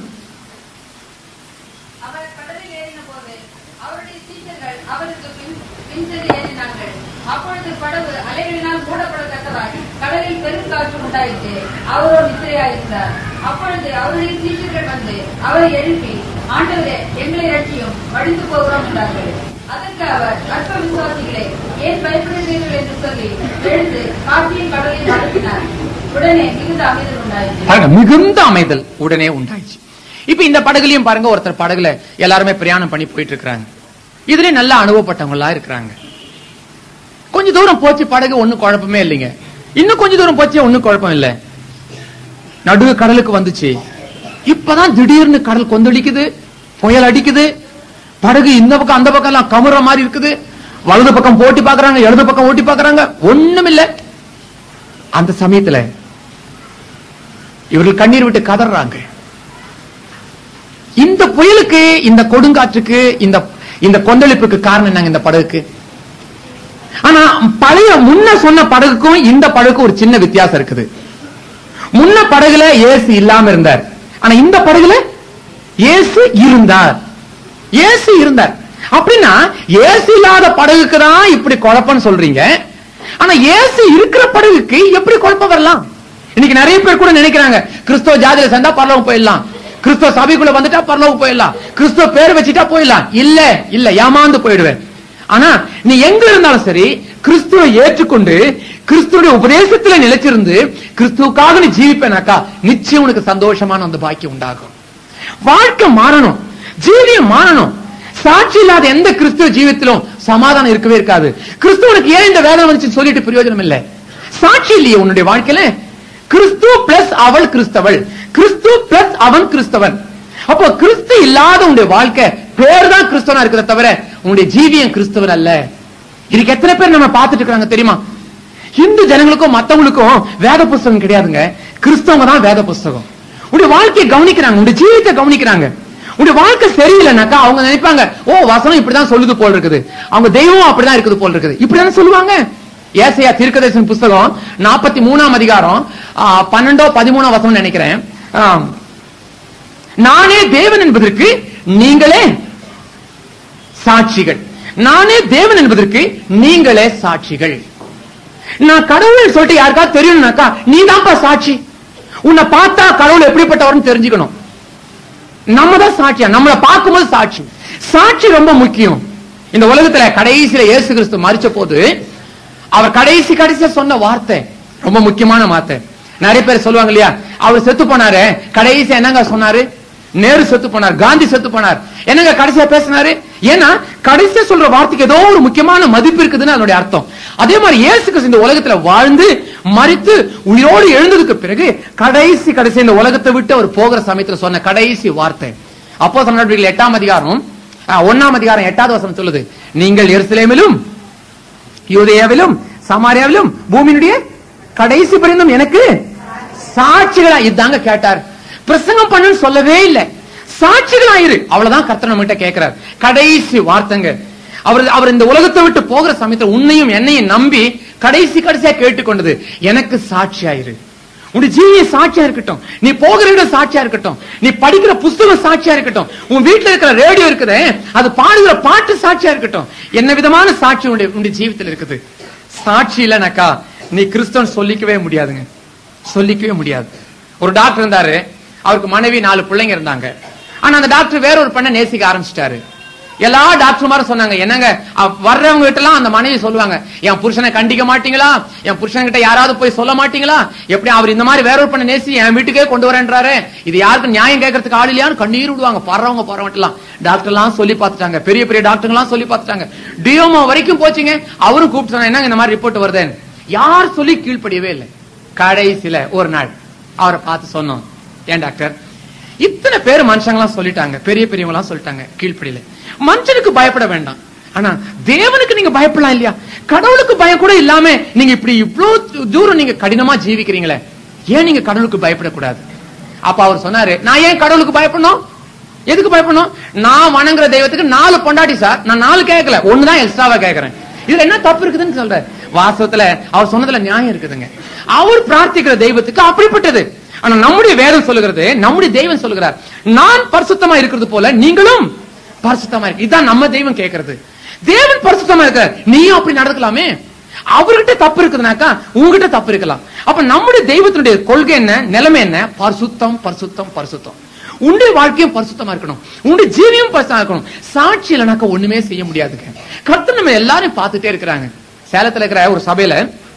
Speaker 2: அவர் கடலில் ஏறின போது அவருடைய சீடர்கள் அவருக்கு பின் பின் சென்று ஏறினார்கள் அப்பொழுது படகு அலைகளினால் மூடப்படத்தக்கதாய் கடலில் பெருங்காற்று உண்டாயிற்று அவரோ நித்திரையாயிருந்தார் அப்பொழுது அவருடைய சீடர்கள் வந்து அவரை எழுப்பி ஆண்டவரே எங்களை ரட்சியும் வழிந்து போகிறோம் என்றார்கள் அதற்கு அவர் அற்ப விசுவாசிகளே ஏன் பயப்படுகிறீர்கள் என்று சொல்லி எழுந்து காற்றையும் கடலையும் அனுப்பினார் உடனே மிகுந்த அமைதல் உண்டாயிற்று
Speaker 1: பாருங்க மிகுந்த அமைதல் உடனே உண்டாயிடுச்சு இப்ப இந்த படகுலயும் பாருங்க ஒருத்தர் படகுல எல்லாருமே பிரயாணம் பண்ணி போயிட்டு இருக்காங்க இதுலயும் நல்லா அனுபவப்பட்டவங்களா இருக்கிறாங்க கொஞ்ச தூரம் போச்சு படகு ஒண்ணும் குழப்பமே இல்லைங்க இன்னும் கொஞ்ச தூரம் போச்சு ஒண்ணும் குழப்பம் இல்ல நடு கடலுக்கு வந்துச்சு இப்பதான் திடீர்னு கடல் கொந்தளிக்குது புயல் அடிக்குது படகு இந்த பக்கம் அந்த பக்கம் எல்லாம் கமுற மாதிரி இருக்குது வலது பக்கம் போட்டி பாக்குறாங்க இடது பக்கம் ஓட்டி பாக்குறாங்க ஒண்ணும் இல்ல அந்த சமயத்துல இவர்கள் கண்ணீர் விட்டு கதறாங்க இந்த புயலுக்கு இந்த கொடுங்காற்றுக்கு இந்த இந்த கொந்தளிப்புக்கு காரணம் என்னங்க இந்த படகுக்கு ஆனா பழைய முன்ன சொன்ன படகுக்கும் இந்த படகுக்கும் ஒரு சின்ன வித்தியாசம் இருக்குது முன்ன படகுல இயேசு இல்லாம இருந்தார் ஆனா இந்த படகுல இயேசு இருந்தார் இயேசு இருந்தார் அப்படின்னா இயேசு இல்லாத படகுக்கு தான் இப்படி குழப்பம்னு சொல்றீங்க ஆனா இயேசு இருக்கிற படகுக்கு எப்படி குழப்பம் வரலாம் இன்னைக்கு நிறைய பேர் கூட நினைக்கிறாங்க கிறிஸ்தவ ஜாதியில சேர்ந்தா பரலோகம் போயிடலாம் கிறிஸ்தவ சபைக்குள்ள வந்துட்டா பரலோகம் போயிடலாம் கிறிஸ்தவ பேர் வச்சுட்டா போயிடலாம் இல்ல இல்ல ஏமாந்து போயிடுவேன் ஆனா நீ எங்க இருந்தாலும் சரி கிறிஸ்துவை ஏற்றுக்கொண்டு கிறிஸ்துவோட உபதேசத்துல நிலைச்சிருந்து கிறிஸ்துவுக்காக நீ ஜீவிப்பேனாக்கா நிச்சயம் உனக்கு சந்தோஷமான அந்த பாக்கியம் உண்டாகும் வாழ்க்கை மாறணும் ஜீவியம் மாறணும் சாட்சி இல்லாத எந்த கிறிஸ்துவ ஜீவித்திலும் சமாதானம் இருக்கவே இருக்காது கிறிஸ்துவனுக்கு ஏன் இந்த வேதனை வந்துச்சு சொல்லிட்டு பிரயோஜனம் இல்ல சாட்சி இல்லையே உன்னுடைய வாழ்க்கையில கிறிஸ்து பிளஸ் அவள் கிறிஸ்தவள் கிறிஸ்து பிளஸ் அவன் கிறிஸ்தவன் அப்போ கிறிஸ்து இல்லாத உன்னுடைய வாழ்க்கை பேர் தான் கிறிஸ்தவனா இருக்கிறத தவிர உன்னுடைய ஜீவியம் கிறிஸ்தவர் அல்ல இதுக்கு எத்தனை பேர் நம்ம பார்த்துட்டு இருக்காங்க தெரியுமா இந்து ஜனங்களுக்கும் மத்தவங்களுக்கும் வேத புஸ்தகம் கிடையாதுங்க கிறிஸ்தவங்க தான் வேத புஸ்தகம் உடைய வாழ்க்கையை கவனிக்கிறாங்க உடைய ஜீவியத்தை கவனிக்கிறாங்க உடைய வாழ்க்கை சரியில்லைனாக்கா அவங்க நினைப்பாங்க ஓ வசனம் இப்படிதான் சொல்லுது போல் இருக்குது அவங்க தெய்வம் அப்படிதான் இருக்குது போல் இருக்குது இப்படிதானே சொல்லுவாங்க ஏசையா தீர்க்கதரிசன புஸ்தகம் நாற்பத்தி மூணாம் அதிகாரம் ஆ, பன்னெண்டோ பதிமூணாம் வசனம் நினைக்கிறேன் ஆம். நானே தேவன் என்பதற்கு நீங்களே சாட்சிகள் நானே தேவன் என்பதற்கு நீங்களே சாட்சிகள் நான் கடவுள் சொல்லிட்டு யாருக்காவது தெரியணும்னாக்கா நீ தான்ப்பா சாட்சி உன்னை பார்த்தா கடவுள் எப்படிப்பட்டவர்னு தெரிஞ்சுக்கணும் நம்ம தான் சாட்சியா நம்மளை பார்க்கும்போது சாட்சி சாட்சி ரொம்ப முக்கியம் இந்த உலகத்துல கடைசியில இயேசு கிறிஸ்து மறிச்ச போது அவர் கடைசி கடைசியா சொன்ன வார்த்தை ரொம்ப முக்கியமான வார்த்தை நிறைய பேர் சொல்லுவாங்க இல்லையா அவர் செத்து போனாரு கடைசியா என்னங்க சொன்னாரு நேரு செத்து போனார் காந்தி செத்து போனார் என்னங்க கடைசியா பேசினாரு ஏன்னா கடைசியா சொல்ற வார்த்தைக்கு ஏதோ ஒரு முக்கியமான மதிப்பு இருக்குதுன்னு அதனுடைய அர்த்தம் அதே மாதிரி இயேசு கிறிஸ்து இந்த உலகத்துல வாழ்ந்து மறித்து உயிரோடு எழுந்ததுக்கு பிறகு கடைசி கடைசி இந்த உலகத்தை விட்டு அவர் போகிற சமயத்துல சொன்ன கடைசி வார்த்தை அப்போ நடவடிக்கைகள் எட்டாம் அதிகாரம் ஆ, ஒண்ணாம் அதிகாரம் எட்டாவது வசனம் சொல்லுது நீங்கள் எருசலேமிலும் யூதேயாவிலும் சமாரியாவிலும் பூமியினுடைய கடைசி பரிந்தும் எனக்கு சாட்சிகளா இதாங்க கேட்டார் பிரசங்கம் பண்ணுன்னு சொல்லவே இல்லை சாட்சிகளா இரு அவ்வளவுதான் கர்த்தர் நம்ம கிட்ட கேட்கிறார் கடைசி வார்த்தைங்க அவர் அவர் இந்த உலகத்தை விட்டு போகிற சமயத்துல உன்னையும் என்னையும் நம்பி கடைசி கடைசியா கேட்டுக்கொண்டது எனக்கு சாட்சியாயிரு உன் ஜீவிய சாட்சியா இருக்கட்டும் நீ போகிற இடம் சாட்சியா இருக்கட்டும் நீ படிக்கிற புஸ்தகம் சாட்சியா இருக்கட்டும் உன் வீட்டுல இருக்கிற ரேடியோ இருக்குதே அது பாடுகிற பாட்டு சாட்சியா இருக்கட்டும் என்ன விதமான சாட்சி உன்னுடைய உன்னுடைய ஜீவிதத்தில் இருக்குது சாட்சி இல்லைனாக்கா நீ கிறிஸ்தவன் சொல்லிக்கவே முடியாதுங்க சொல்லிக்கவே முடியாது ஒரு டாக்டர் இருந்தாரு அவருக்கு மனைவி நாலு பிள்ளைங்க இருந்தாங்க ஆனா அந்த டாக்டர் வேற ஒரு பெண்ணை நேசிக்க ஆரம்பிச்சிட்டாரு எல்லா டாக்டர்மாரும் சொன்னாங்க என்னங்க அவ- வர்றவங்க கிட்ட எல்லாம் அந்த மனைவி சொல்லுவாங்க என் புருஷனை கண்டிக்க மாட்டீங்களா என் புருஷன் கிட்ட யாராவது போய் சொல்ல மாட்டீங்களா எப்படி அவர் இந்த மாதிரி வேற ஒரு பண்ண நேசி என் வீட்டுக்கே கொண்டு வரேன்றாரு இது யாருக்கும் நியாயம் கேட்கறதுக்கு ஆள் இல்லையான்னு கண்ணீர் விடுவாங்க பறவங்க பறவட்டலாம் டாக்டர் எல்லாம் சொல்லி பார்த்துட்டாங்க பெரிய பெரிய டாக்டர் எல்லாம் சொல்லி பார்த்துட்டாங்க டியோமோ வரைக்கும் போச்சுங்க அவரும் கூப்பிட்டு சொன்னாங்க, என்னங்க இந்த மாதிரி ரிப்போர்ட் வருதுன்னு யார் சொல்லி கீழ்ப்படியவே இல்லை கடைசியில ஒரு நாள் அவரை பார்த்து சொன்னோம் ஏன் டாக்டர் இத்தனை பேர் மனுஷங்களாம் சொல்லிட்டாங்க பெரிய பெரியவங்க எல்லாம் சொல்லிட்டாங்க கீழ்ப்படியில மனுஷனுக்கு பயப்பட வேண்டாம் ஆனா தேவனுக்கு நீங்க பயப்படலாம் இல்லையா கடவுளுக்கு பயம் கூட இல்லாம நீங்க இப்படி இவ்வளவு தூரம் நீங்க கடினமா ஜீவிக்கிறீங்களே ஏன் நீங்க கடவுளுக்கு பயப்படக்கூடாது அப்ப அவர் சொன்னாரு நான் ஏன் கடவுளுக்கு பயப்படணும் எதுக்கு பயப்படணும் நான் வணங்குற தெய்வத்துக்கு நாலு பொண்டாட்டி சார் நான் நாலு கேட்கல ஒண்ணுதான் எக்ஸ்ட்ராவா கேட்கறேன் இதுல என்ன தப்பு இருக்குதுன்னு சொல்றாரு வாஸ்தவத்துல அவர் சொன்னதுல நியாயம் இருக்குதுங்க அவர் பிரார்த்திக்கிற தெய்வத்துக்கு அப்படிப்பட்டது ஆனா நம்முடைய வேதம் சொல்லுகிறது நம்முடைய தெய்வம் சொல்லுகிறார் நான் பரிசுத்தமா இருக்கிறது போல நீங்களும் பரிசுத்தமா இருக்கு இதான் நம்ம தெய்வம் கேட்கறது தேவன் பரிசுத்தமா இருக்கார் நீயும் அப்படி நடக்கலாமே அவர்கிட்ட தப்பு இருக்குதுனாக்கா உங்ககிட்ட தப்பு இருக்கலாம் அப்ப நம்முடைய தெய்வத்தினுடைய கொள்கை என்ன நிலைமை என்ன பரிசுத்தம் பரிசுத்தம் பரிசுத்தம் உன்னுடைய வாழ்க்கையும் பரிசுத்தமா இருக்கணும் உன்னுடைய ஜீவியம் பரிசுத்தமா இருக்கணும் சாட்சி இல்லைனாக்கா ஒண்ணுமே செய்ய முடியாதுங்க கர்த்தர் நம்ம எல்லாரும் பார்த்துட்டே இருக்கிறாங்க சேலத்துல இருக்கிற ஒரு சபையில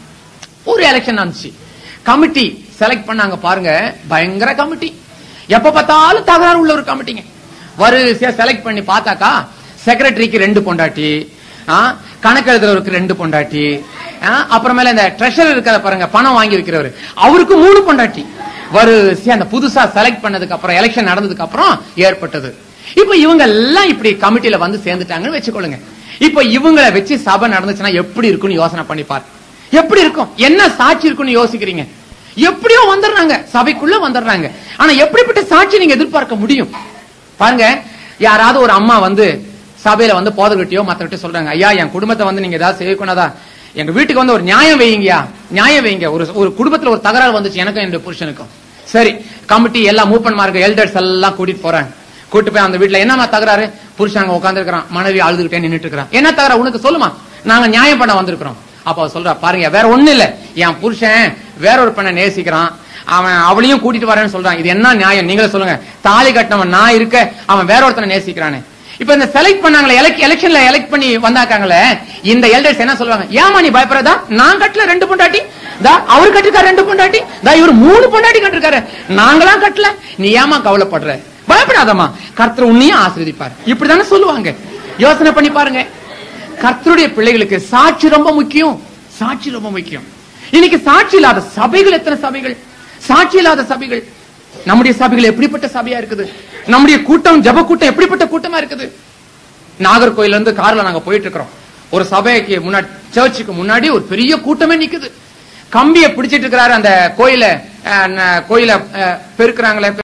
Speaker 1: ஒரு எலெக்ஷன் நடந்துச்சு கமிட்டி செலக்ட் பண்ணாங்க பாருங்க பயங்கர கமிட்டி எப்ப பார்த்தாலும் தகராறு உள்ள ஒரு கமிட்டிங்க வரிசையா செலக்ட் பண்ணி பார்த்தாக்கா செக்ரட்டரிக்கு ரெண்டு பொண்டாட்டி ஆ, கணக்கு எழுதுறவருக்கு ரெண்டு பொண்டாட்டி ஆ, அப்புறமேல இந்த ட்ரெஷர் இருக்கிற பாருங்க பணம் வாங்கி வைக்கிறவர் அவருக்கு மூணு பொண்டாட்டி வரிசையா அந்த புதுசா செலக்ட் பண்ணதுக்கு அப்புறம் எலெக்ஷன் நடந்ததுக்கு அப்புறம் ஏற்பட்டது இப்ப இவங்க எல்லாம் இப்படி கமிட்டில வந்து சேர்ந்துட்டாங்கன்னு வச்சுக்கொள்ளுங்க இப்ப இவங்களை வச்சு சபை நடந்துச்சுன்னா எப்படி இருக்கும்னு யோசனை பண்ணி பாரு எப்படி இருக்கும் என்ன சாட்சி இருக்கும்னு யோசிக்கிறீங்க எப்படியோ வந்துடுறாங்க சபைக்குள்ள வந்துடுறாங்க ஆனா எப்படிப்பட்ட சாட்சி நீங்க எதிர்பார்க்க முடியும் பாருங்க யாராவது ஒரு அம்மா வந்து சபையில வந்து போதர்கிட்டயோ மத்தவர்கிட்ட சொல்றாங்க ஐயா என் குடும்பத்தை வந்து நீங்க ஏதாவது செய்யக்கூடாதா எங்க வீட்டுக்கு வந்து ஒரு நியாயம் வைங்கயா நியாயம் வைங்க ஒரு ஒரு குடும்பத்துல ஒரு தகராறு வந்துச்சு எனக்கும் என்னுடைய புருஷனுக்கும் சரி கமிட்டி எல்லாம் மூப்பன்மார்க்கு எல்டர்ஸ் எல்லாம் கூட்டிட்டு போறாங்க கூட்டு போய் அந்த வீட்டுல என்னமா தகராறு புருஷன் அங்க உட்கார்ந்து இருக்கிறான் மனைவி அழுதுகிட்டே நின்னுட்டு இருக்கிறான் என்ன தகராறு உனக்கு சொல்லுமா நாங்க நியாயம் பண்ண வந்திருக்கிறோம் அப்ப அவ சொல்றா பாருங்க வேற ஒண்ணு இல்ல என் புருஷன் வேற ஒரு பெண்ணை நேசிக்கிறான் அவன் அவளையும் கூட்டிட்டு வரேன்னு சொல்றான் இது என்ன நியாயம் நீங்களே சொல்லுங்க தாலி கட்டினவன் நான் இருக்க அவன் வேற ஒருத்தனை நேசிக்கிறானே இப்ப இந்த செலக்ட் பண்ணாங்களே எலெக்ஷன்ல எலெக்ட் பண்ணி வந்தாக்காங்களே இந்த எல்டர்ஸ் என்ன சொல்லுவாங்க ஏமா நீ பயப்படுறதா நான் கட்டல ரெண்டு பொண்டாட்டி தா அவர் கட்டிருக்காரு ரெண்டு பொண்டாட்டி தா இவர் மூணு பொண்டாட்டி கட்டிருக்காரு நாங்களாம் கட்டல நீ ஏமா கவலைப்படுற பயப்படாதம்மா கர்த்தர் உன்னையும் ஆசீர்வதிப்பார் இப்படிதானே சொல்லுவாங்க யோசனை பண்ணி பாருங்க கர்த்தருடைய பிள்ளைகளுக்கு சாட்சி ரொம்ப முக்கியம் சாட்சி ரொம்ப முக்கியம் இன்னைக்கு சாட்சி இல்லாத சபைகள் எத்தனை சபைகள் சாட்சி இல்லாத சபைகள் நம்முடைய சபைகள் எப்படிப்பட்ட சபையா இருக்குது நம்முடைய கூட்டம் ஜப கூட்டம் எப்படிப்பட்ட கூட்டமா இருக்குது நாகர்கோயில்ல இருந்து கார்ல நாங்க போயிட்டு இருக்கிறோம் ஒரு சபைக்கு முன்னாடி சர்ச்சுக்கு முன்னாடி ஒரு பெரிய கூட்டமே நிக்குது கம்பியை பிடிச்சிட்டு இருக்கிறாரு அந்த கோயில கோயில பெருக்குறாங்களே